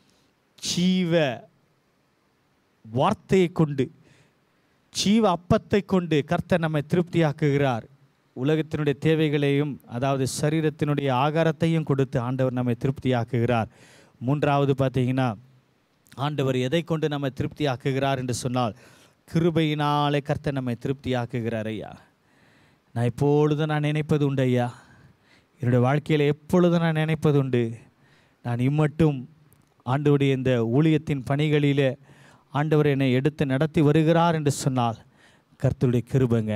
ஜீவ வார்த்தையை கொண்டு ஜீவ அப்பத்தை கொண்டு கர்த்தர் நம்மை திருப்தியாக்குகிறார் உலகத்தினுடைய தேவைகளையும் அதாவது சரீரத்தினுடைய ஆகாரத்தையும் கொடுத்து ஆண்டவர் நம்மை திருப்தியாக்குகிறார் மூன்றாவது பார்த்தீங்கன்னா ஆண்டவர் எதை கொண்டு நம்மை திருப்தியாக்குகிறார் என்று சொன்னால் கிருபையினாலே கர்த்தர் நம்மை திருப்தியாக்குகிறார் ஐயா நான் எப்பொழுதும் நான் நினைப்பது உண்டு ஐயா என்னுடைய வாழ்க்கையில் எப்பொழுதும் நான் நினைப்பது உண்டு நான் இம்மட்டும் ஆண்டவருடைய இந்த ஊழியத்தின் பணிகளிலே ஆண்டவர் என்னை எடுத்து நடத்தி வருகிறார் என்று சொன்னால் கர்த்தருடைய கிருபைங்க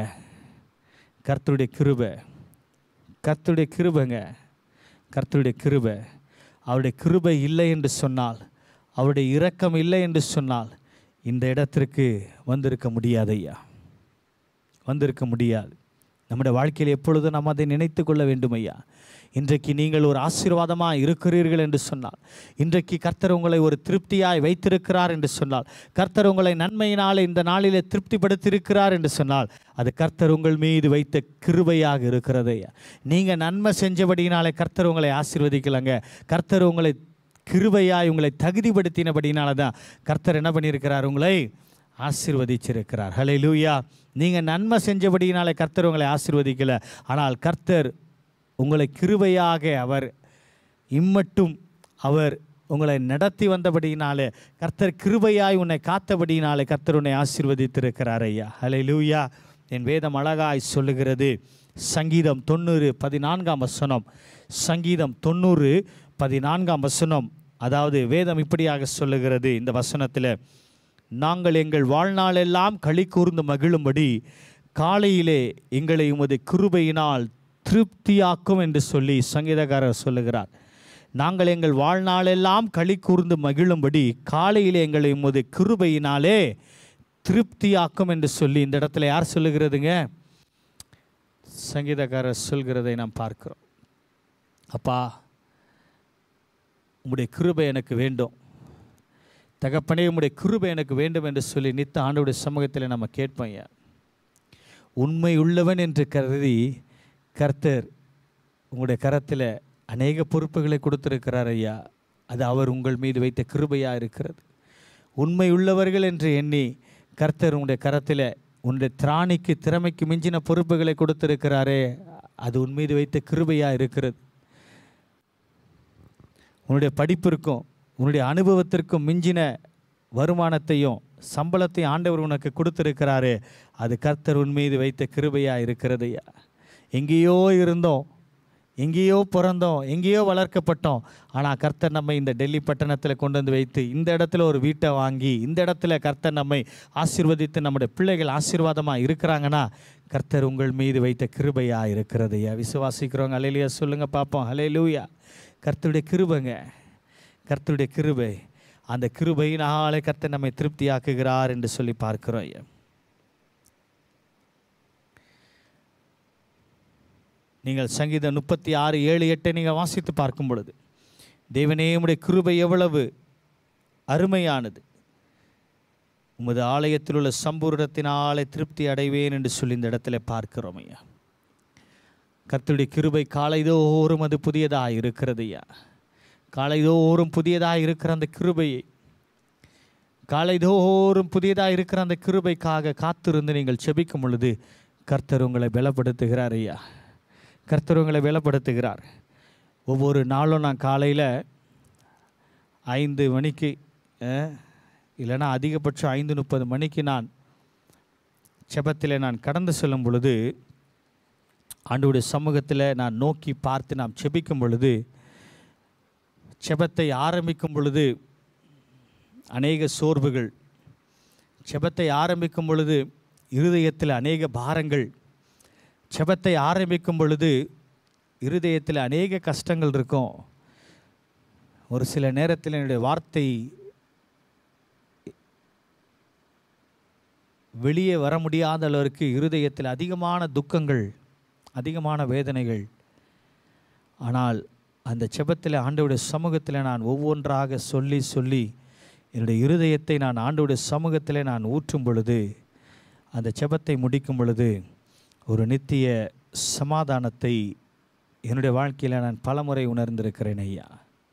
கர்த்தருடைய கிருபை கர்த்தருடைய கிருபைங்க கர்த்தருடைய கிருபை அவருடைய கிருபை இல்லை என்று சொன்னால் அவருடைய இரக்கம் இல்லை என்று சொன்னால் இந்த இடத்திற்கு வந்திருக்க முடியாது ஐயா வந்திருக்க முடியாது நம்முடைய வாழ்க்கையில் எப்பொழுதும் நாம் அதை நினைத்து கொள்ள வேண்டும் ஐயா இன்றைக்கு நீங்கள் ஒரு ஆசீர்வாதமாக இருக்கிறீர்கள் என்று சொன்னால் இன்றைக்கு கர்த்தர் உங்களை ஒரு திருப்தியாய் வைத்திருக்கிறார் என்று சொன்னால் கர்த்தர் உங்களை நன்மையினாலே இந்த நாளிலே திருப்திப்படுத்தியிருக்கிறார் என்று சொன்னால் அது கர்த்தர் உங்கள் மீது வைத்த கிருபையாக இருக்கிறது ஐயா நீங்கள் நன்மை செஞ்சபடியினாலே கர்த்தர் உங்களை ஆசீர்வதிக்கலங்க கர்த்தர் உங்களை கிருபையாய் உங்களை தகுதிப்படுத்தினபடினால தான் கர்த்தர் என்ன பண்ணியிருக்கிறார் உங்களை ஆசீர்வதிச்சிருக்கிறார் ஹலே லூயா நீங்கள் நன்மை செஞ்சபடியினாலே கர்த்தர் உங்களை ஆசீர்வதிக்கல ஆனால் கர்த்தர் உங்களை கிருபையாக அவர் இம்மட்டும் அவர் உங்களை நடத்தி வந்தபடியினாலே கர்த்தர் கிருபையாய் உன்னை காத்தபடியினாலே கர்த்தர் உன்னை ஆசீர்வதித்திருக்கிறார் ஐயா ஹலே லூயா என் வேதம் அழகாய் சொல்லுகிறது சங்கீதம் தொண்ணூறு பதினான்காம் வசனம் சங்கீதம் தொண்ணூறு பதினான்காம் வசனம் அதாவது வேதம் இப்படியாக சொல்லுகிறது இந்த வசனத்தில் நாங்கள் எங்கள் வாழ்நாளெல்லாம் களி கூர்ந்து மகிழும்படி காலையிலே எங்களை உமது கிருபையினால் திருப்தியாக்கும் என்று சொல்லி சங்கீதக்காரர் சொல்லுகிறார் நாங்கள் எங்கள் வாழ்நாளெல்லாம் களி கூர்ந்து மகிழும்படி காலையிலே எங்களை உமது கிருபையினாலே திருப்தியாக்கும் என்று சொல்லி இந்த இடத்துல யார் சொல்லுகிறதுங்க சங்கீதக்காரர் சொல்கிறதை நாம் பார்க்கிறோம் அப்பா உம்முடைய கிருபை எனக்கு வேண்டும் தகப்பனே உம்முடைய கிருபை எனக்கு வேண்டும் என்று சொல்லி நித்த ஆண்டோடைய சமூகத்தில் நம்ம கேட்போம் ஐயா உண்மை உள்ளவன் என்று கருதி கர்த்தர் உங்களுடைய கரத்தில் அநேக பொறுப்புகளை கொடுத்திருக்கிறார் ஐயா அது அவர் உங்கள் மீது வைத்த கிருபையாக இருக்கிறது உண்மை உள்ளவர்கள் என்று எண்ணி கர்த்தர் உங்களுடைய கரத்தில் உன்னுடைய திராணிக்கு திறமைக்கு மிஞ்சின பொறுப்புகளை கொடுத்திருக்கிறாரே அது உன் மீது வைத்த கிருபையாக இருக்கிறது உன்னுடைய படிப்பிற்கும் உன்னுடைய அனுபவத்திற்கும் மிஞ்சின வருமானத்தையும் சம்பளத்தையும் ஆண்டவர் உனக்கு கொடுத்திருக்கிறாரே அது கர்த்தர் உன் மீது வைத்த கிருபையாக இருக்கிறதையா எங்கேயோ இருந்தோம் எங்கேயோ பிறந்தோம் எங்கேயோ வளர்க்கப்பட்டோம் ஆனால் கர்த்தர் நம்மை இந்த டெல்லி பட்டணத்தில் கொண்டு வந்து வைத்து இந்த இடத்துல ஒரு வீட்டை வாங்கி இந்த இடத்துல கர்த்தர் நம்மை ஆசீர்வதித்து நம்முடைய பிள்ளைகள் ஆசீர்வாதமாக இருக்கிறாங்கன்னா கர்த்தர் உங்கள் மீது வைத்த கிருபையாக இருக்கிறதையா விசுவாசிக்கிறவங்க அலையிலியா சொல்லுங்கள் பார்ப்போம் ஹலே லூயா கர்த்தருடைய கிருபைங்க கர்த்தருடைய கிருபை அந்த கிருபையினாலே கர்த்தர் நம்மை திருப்தியாக்குகிறார் என்று சொல்லி பார்க்கிறோம் ஐயா நீங்கள் சங்கீதம் முப்பத்தி ஆறு ஏழு எட்டை நீங்கள் வாசித்து பார்க்கும் பொழுது தேவனே உம்முடைய கிருபை எவ்வளவு அருமையானது உமது ஆலயத்தில் உள்ள சம்பூரணத்தினாலே திருப்தி அடைவேன் என்று சொல்லி இந்த இடத்துல பார்க்கிறோம் ஐயா கர்த்தருடைய கிருபை காலைதோறும் அது புதியதாக இருக்கிறது ஐயா காலைதோறும் புதியதாக இருக்கிற அந்த கிருபையை காலைதோறும் புதியதாக இருக்கிற அந்த கிருபைக்காக காத்திருந்து நீங்கள் செபிக்கும் பொழுது கர்த்தர் உங்களை பலப்படுத்துகிறார் ஐயா கர்த்தர் உங்களை பலப்படுத்துகிறார் ஒவ்வொரு நாளும் நான் காலையில் ஐந்து மணிக்கு அஹ், இல்லைன்னா அதிகபட்சம் ஐந்து முப்பது மணிக்கு நான் செபத்தில் நான் கடந்து செல்லும் பொழுது ஆண்டவருடைய சமூகத்தில் நான் நோக்கி பார்த்து நாம் செபிக்கும் பொழுது செபத்தை ஆரம்பிக்கும் பொழுது அநேக சோர்வுகள் செபத்தை ஆரம்பிக்கும் பொழுது இருதயத்தில் அநேக பாரங்கள் செபத்தை ஆரம்பிக்கும் பொழுது இருதயத்தில் அநேக கஷ்டங்கள் இருக்கும் ஒரு சில நேரத்தில் என்னுடைய வார்த்தை வெளியே வர முடியாத அளவிற்கு இருதயத்தில் அதிகமான துக்கங்கள் அதிகமான வேதனைகள் ஆனால் அந்த செபத்தில் ஆண்டவருடைய சமூகத்தில் நான் ஒவ்வொன்றாக சொல்லி சொல்லி என்னுடைய இருதயத்தை நான் ஆண்டவருடைய சமூகத்தில் நான் ஊற்றும் பொழுது அந்த செபத்தை முடிக்கும் பொழுது ஒரு நித்திய சமாதானத்தை என்னுடைய வாழ்க்கையில் நான் பலமுறை உணர்ந்திருக்கிறேன் ஐயா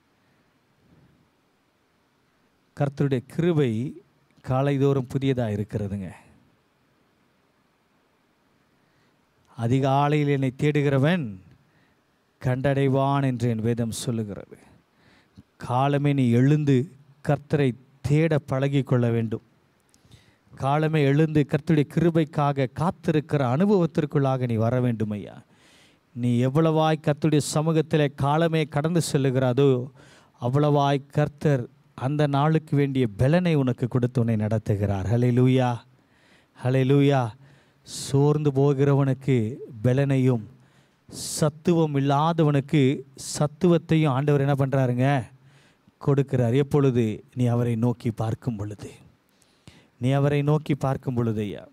கர்த்தருடைய கிருபை காலைதோறும் புதியதாக இருக்கிறதுங்க அதிகாலையில் என்னை தேடுகிறவன் கண்டடைவான் என்று என் வேதம் சொல்லுகிறது காலமே நீ எழுந்து கர்த்தரை தேட பழகிக் கொள்ள வேண்டும் காலமே எழுந்து கர்த்தருடைய கிருபைக்காக காத்திருக்கிற அனுபவத்திற்குள்ளாக நீ வர வேண்டும் ஐயா நீ எவ்வளவாய் கர்த்தருடைய சமூகத்தில் காலமே கடந்து செல்லுகிறாதோ அவ்வளவாய் கர்த்தர் அந்த நாளுக்கு வேண்டிய பலனை உனக்கு கொடுத்து உன்னை நடத்துகிறார் ஹலே லூயா ஹலே லூயா சோர்ந்து போகிறவனுக்கு பலனையும் சத்துவம் இல்லாதவனுக்கு சத்துவத்தையும் ஆண்டவர் என்ன பண்ணுறாருங்க கொடுக்கிறார் எப்பொழுது நீ அவரை நோக்கி பார்க்கும் பொழுது நீ அவரை நோக்கி பார்க்கும் பொழுது ஐயா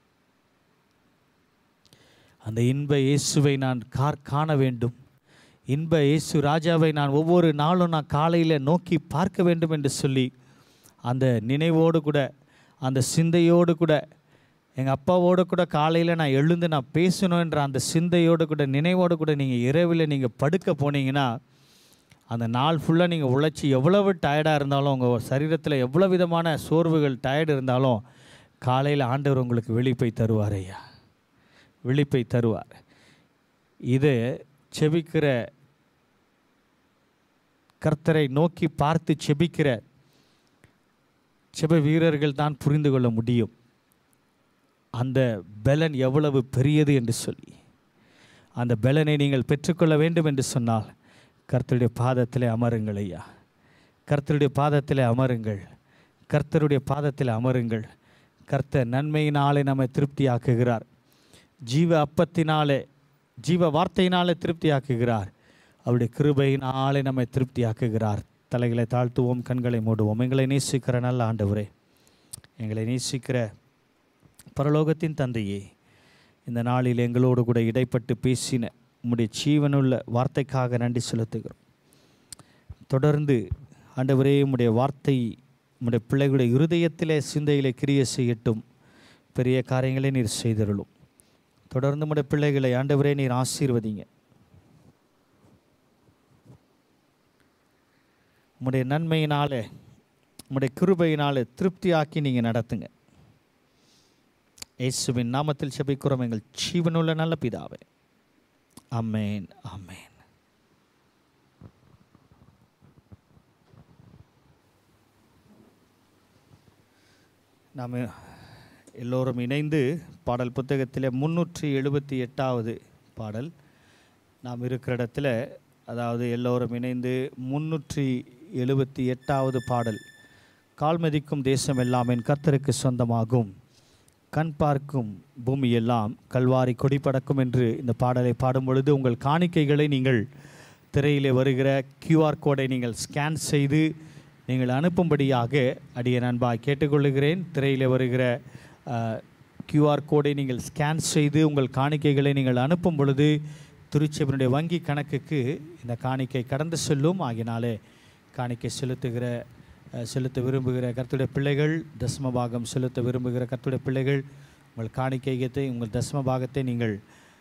அந்த இன்ப இயேசுவை நான் கார் காண வேண்டும் இன்ப இயேசு ராஜாவை நான் ஒவ்வொரு நாளும் நான் காலையில் நோக்கி பார்க்க வேண்டும் என்று சொல்லி அந்த நினைவோடு கூட அந்த சிந்தையோடு கூட எங்கள் அப்பாவோடு கூட காலையில் நான் எழுந்து நான் பேசணுன்ற அந்த சிந்தையோடு கூட நினைவோடு கூட நீங்கள் இரவில் நீங்கள் படுக்க போனீங்கன்னா அந்த நாள் ஃபுல்லாக நீங்கள் உழைச்சி எவ்வளவு டயர்டாக இருந்தாலும் உங்கள் சரீரத்தில் எவ்வளோ விதமான சோர்வுகள் டயர்டு இருந்தாலும் காலையில் ஆண்டவர் உங்களுக்கு விழிப்பை தருவார் ஐயா விழிப்பை தருவார் இது செபிக்கிற கர்த்தரை நோக்கி பார்த்து செபிக்கிற செப வீரர்கள் தான் புரிந்து கொள்ள முடியும் அந்த பலன் எவ்வளவு பெரியது என்று சொல்லி அந்த பலனை நீங்கள் பெற்றுக்கொள்ள வேண்டும் என்று சொன்னால் கர்த்தருடைய பாதத்தில் அமருங்கள் ஐயா கர்த்தருடைய பாதத்தில் அமருங்கள் கர்த்தருடைய பாதத்தில் அமருங்கள் கர்த்தர் நன்மையினாலே நம்மை திருப்தியாக்குகிறார் ஜீவ அப்பத்தினாலே ஜீவ வார்த்தையினாலே திருப்தியாக்குகிறார் அவருடைய கிருபையினாலே நம்மை திருப்தியாக்குகிறார் தலைகளை தாழ்த்துவோம் கண்களை மூடுவோம் எங்களை நேசிக்கிற நல்ல ஆண்டவரே எங்களை நேசிக்கிற பரலோகத்தின் தந்தையே இந்த நாளில் எங்களோடு கூட இடைப்பட்டு பேசின உம்முடைய ஜீவனுள்ள வார்த்தைக்காக நன்றி செலுத்துகிறோம் தொடர்ந்து ஆண்டவரே உம்முடைய வார்த்தை உம்முடைய பிள்ளைகளுடைய இருதயத்திலே சிந்தையிலே கிரிய செய்யட்டும் பெரிய காரியங்களை நீர் செய்தருளும் தொடர்ந்து உம்முடைய பிள்ளைகளை ஆண்டவரே நீர் ஆசீர்வதிங்க உம்முடைய நன்மையினாலே உம்முடைய கிருபையினாலே திருப்தியாக்கி நீங்கள் நடத்துங்க இயேசுவின் நாமத்தில் செபிக்கிறோம் எங்கள் ஜீவனுள்ள நல்ல பிதாவே அமேன் அமேன் நாம் எல்லோரும் இணைந்து பாடல் புத்தகத்தில் முன்னூற்றி எழுபத்தி எட்டாவது பாடல் நாம் இருக்கிற இடத்துல அதாவது எல்லோரும் இணைந்து முன்னூற்றி எழுபத்தி எட்டாவது பாடல் கால் மதிக்கும் தேசம் எல்லாம் என் கர்த்தருக்கு சொந்தமாகும் கண் பார்க்கும் பூமி எல்லாம் கல்வாரி கொடி பறக்கும் என்று இந்த பாடலை பாடும் பொழுது உங்கள் காணிக்கைகளை நீங்கள் திரையிலே வருகிற கியூஆர் கோடை நீங்கள் ஸ்கேன் செய்து நீங்கள் அனுப்பும்படியாக அடிய நண்பாய் கேட்டுக்கொள்ளுகிறேன் திரையிலே வருகிற கியூஆர் கோடை நீங்கள் ஸ்கேன் செய்து உங்கள் காணிக்கைகளை நீங்கள் அனுப்பும் பொழுது திருச்செவனுடைய வங்கி கணக்குக்கு இந்த காணிக்கை கடந்து செல்லும் ஆகினாலே காணிக்கை செலுத்துகிற அஹ், செலுத்த விரும்புகிற கர்த்தருடைய பிள்ளைகள் தசம பாகம் செலுத்த விரும்புகிற கர்த்தருடைய பிள்ளைகள் உங்கள் காணிக்கையத்தை உங்கள் தசம பாகத்தை நீங்கள்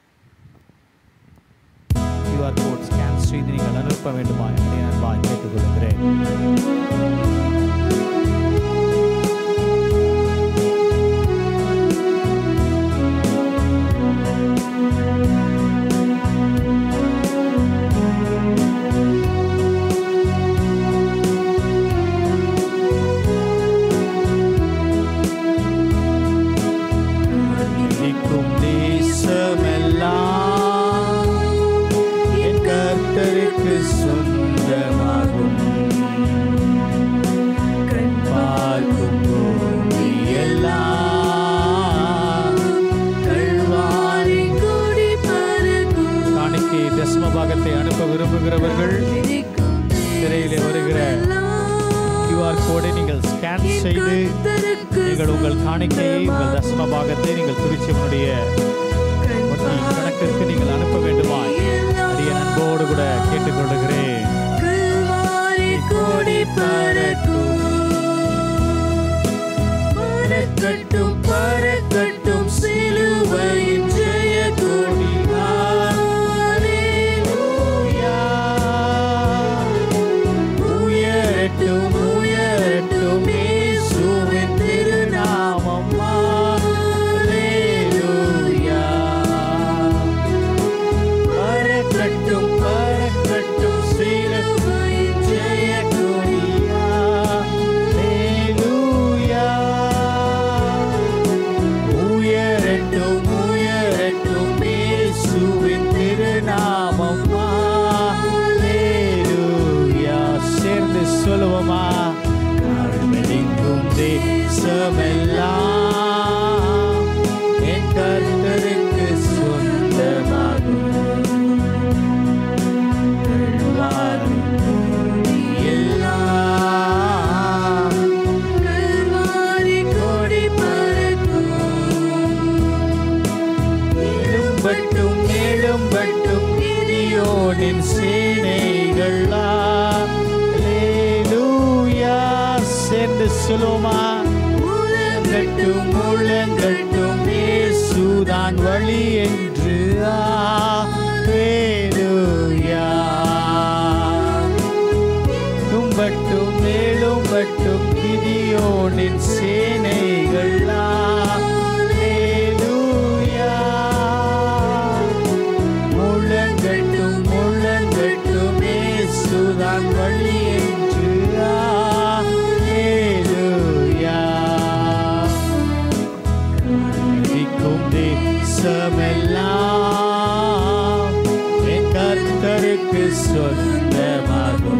கியூஆர் கோட் ஸ்கேன் செய்து நீங்கள் அனுப்ப வேண்டுமா என்று அன்பாக கேட்டுக்கொள்கிறேன் இருக்கும் தேசமெல்லாம் என் கர்த்தருக்கு சொந்தமாகும் கண் பார்க்கும் பூமி எல்லாம் கல்வாரி
கொடி பறக்கும்
காணிக்கை தசம பாகத்தை அனுப்ப விரும்புகிறவர்கள்
மிதிக்கும்
திரையிலே வருகிற கியூஆர் கோடை நீங்கள் ஸ்கேன் செய்து
கர்த்தருக்கு
நீங்கள் உங்கள் காணிக்கையை உங்கள் தசம பாகத்தை நீங்கள் திருச்சிவனுடைய வங்கி கணக்கிற்கு நீங்கள் அனுப்ப வேண்டுமாய் அடிய அன்போடு கூட கேட்டுக்கொள்ளுகிறேன்
கல்வாரி கொடி பறக்கும் பறக்கட்டும் பறக்கட்டும் சிலுவையின் ஜெய கொடி ஹalleluya
உயரட்டும் உயரட்டும் இயேசுவின் திருநாமம் ஹalleluya பறக்கட்டும் பறக்கட்டும் சிலுவையின் ஜெய கொடி ஹalleluya உயரட்டும் உயரட்டும் இயேசுவின் திருநாமம் ஹalleluya சேர்ந்து சொல்லுவோமா கால்மெலிங்கும் தேசமெல்லாம் என் கர்த்தருக்கு சொந்தமாகும் கல்வாரி எல்லாம்
கல்வாரி கொடி பறக்கும்
எழும்பட்டும் எழும்பட்டும் கிதியோனின் சேனைகள் அல்லேலூயா சேர்ந்து சொல்லுமா முழங்கட்டும் முழங்கட்டும் இயேசுதான் வழி என்று அல்லேலூயா எழும்பட்டும் எழும்பட்டும் கிதியோனின் சேனைகள் அல்லேலூயா முழங்கட்டும் முழங்கட்டும் இயேசுதான் வழி என்று அல்லேலூயா இருக்கும் தேசமெல்லாம் என் கர்த்தருக்கு சொந்தமாகும்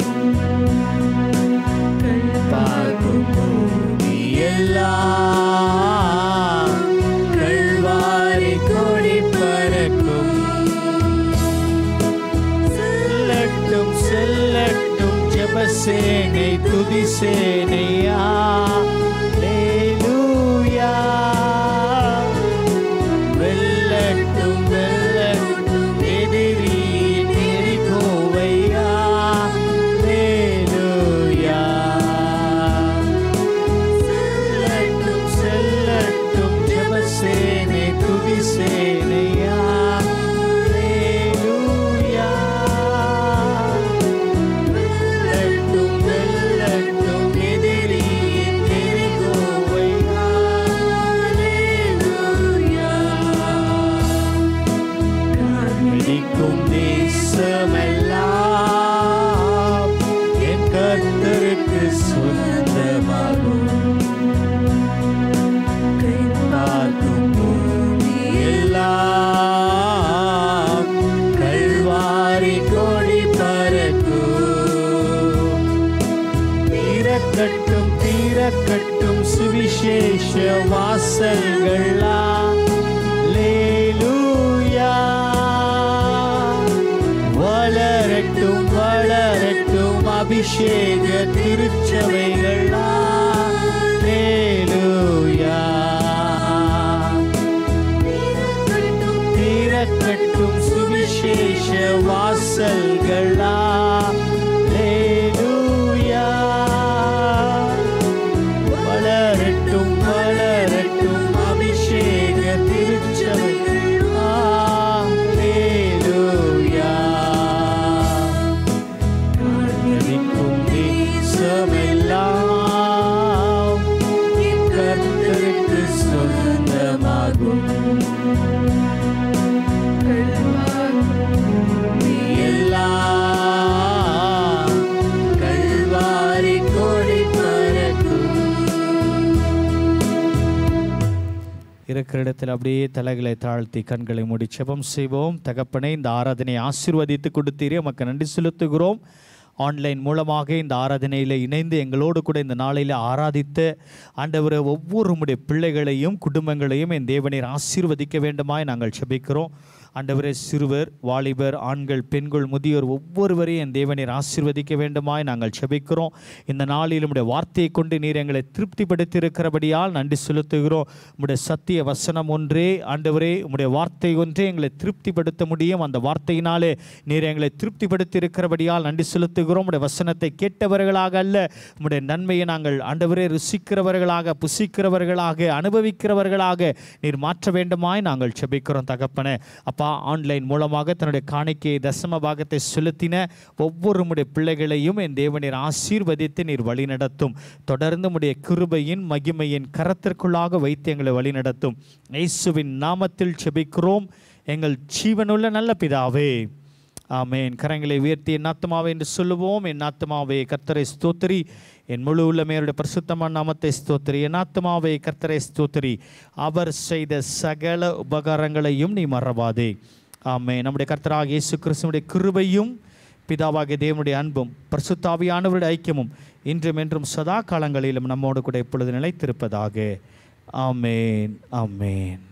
பார்க்கும் பூமி எல்லாம் கல்வாரி கொடி பறக்கும் செல்லட்டும் செல்லட்டும் ஜபசேனை துதி சேனையா லேலூயா வெல்லட்டும் வெல்லட்டும் எதிரியின் எரிகோவையா லேலூயா செல்லட்டும் செல்லட்டும் ஜபசேனை துதி சேனையா லேலூயா வெல்லட்டும் வெல்லட்டும் எதிரியின் அபிஷேக திருச்சபைகள் அல்லேலூயா திறக்கட்டும் சுவிசேஷ வாசல்களா அல்லேலூயா வளரட்டும் வளரட்டும் அபிஷேக திருச்சபைகள் அல்லேலூயா நடிக்கும் தேசமெல்லாம் கர்த்தருக்கு சொந்தமாகும் எல்லாம் கல்வாரி கொடி பறக்கும் இருக்கிற இடத்தில் அப்படியே தலைகளை தாழ்த்தி கண்களை மூடி செபம் செய்வோம் தகப்பனே இந்த ஆராதனை ஆசீர்வதித்து கொடுத்தீரே உமக்கு நன்றி செலுத்துகிறோம் ஆன்லைன் மூலமாக இந்த ஆராதனையில் இணைந்து எங்களோடு கூட இந்த நாளில் ஆராதித்த ஆண்டவரை ஒவ்வொரு உம்முடைய பிள்ளைகளையும் குடும்பங்களையும் என் தேவனீர் ஆசீர்வதிக்க வேண்டுமாய் நாங்கள் செபிக்கிறோம் ஆண்டவரே சிறுவர் வாலிபர் ஆண்கள் பெண்கள் முதியோர் ஒவ்வொருவரையும் என் தேவனீர் ஆசீர்வதிக்க வேண்டுமாய் நாங்கள் செபிக்கிறோம் இந்த நாளில் உம்முடைய வார்த்தையை கொண்டு நீர் எங்களை திருப்திப்படுத்தி இருக்கிறபடியால் நன்றி செலுத்துகிறோம் உம்முடைய சத்திய வசனம் ஒன்றே ஆண்டவரே உம்முடைய வார்த்தை ஒன்றே எங்களை திருப்திப்படுத்த முடியும் அந்த வார்த்தையினாலே நீர் எங்களை திருப்திப்படுத்தி இருக்கிறபடியால் நன்றி செலுத்துகிறோம் உம்முடைய வசனத்தை கேட்டவர்களாக அல்ல உம்முடைய நன்மையை நாங்கள் ஆண்டவரே ருசிக்கிறவர்களாக புசிக்கிறவர்களாக அனுபவிக்கிறவர்களாக நீர் மாற்ற வேண்டுமாய் நாங்கள் செபிக்கிறோம் தகப்பனே அப்பா ஆன்லைன் மூலமாக தன்னுடைய காணிக்கையை தசம பாகத்தை செலுத்தின ஒவ்வொரு உம்முடைய பிள்ளைகளையும் என் தேவனீர் ஆசீர்வதித்து நீர் வழிநடத்தும் தொடர்ந்து உம்முடைய கிருபையின் மகிமையின் கரத்திற்குள்ளாக வைத்து எங்களை வழிநடத்தும் இயேசுவின் நாமத்தில் செபிக்கிறோம் எங்கள் ஜீவனுள்ள நல்ல பிதாவே ஆமென் கரங்களை உயர்த்தி என் ஆத்மாவே என்று சொல்லுவோம் என் ஆத்மாவே கர்த்தரை ஸ்தோத்திரி என் முழு உள்ளமையருடைய பரிசுத்தமான நாமத்தை ஸ்தோத்திரி என் ஆத்மாவே கர்த்தரை ஸ்தோத்திரி அவர் செய்த சகல உபகாரங்களையும் நீ மறவாதே ஆமே நம்முடைய கர்த்தராக இயேசு கிறிஸ்துவுடைய கிருபையும் பிதாவாகிய தேவனுடைய அன்பும் பரிசுத்தாவியானவருடைய ஐக்கியமும் இன்றும் என்றும் சதா காலங்களிலும் நம்மோடு கூட இப்பொழுது நிலைத்திருப்பதாக ஆமேன் ஆமேன்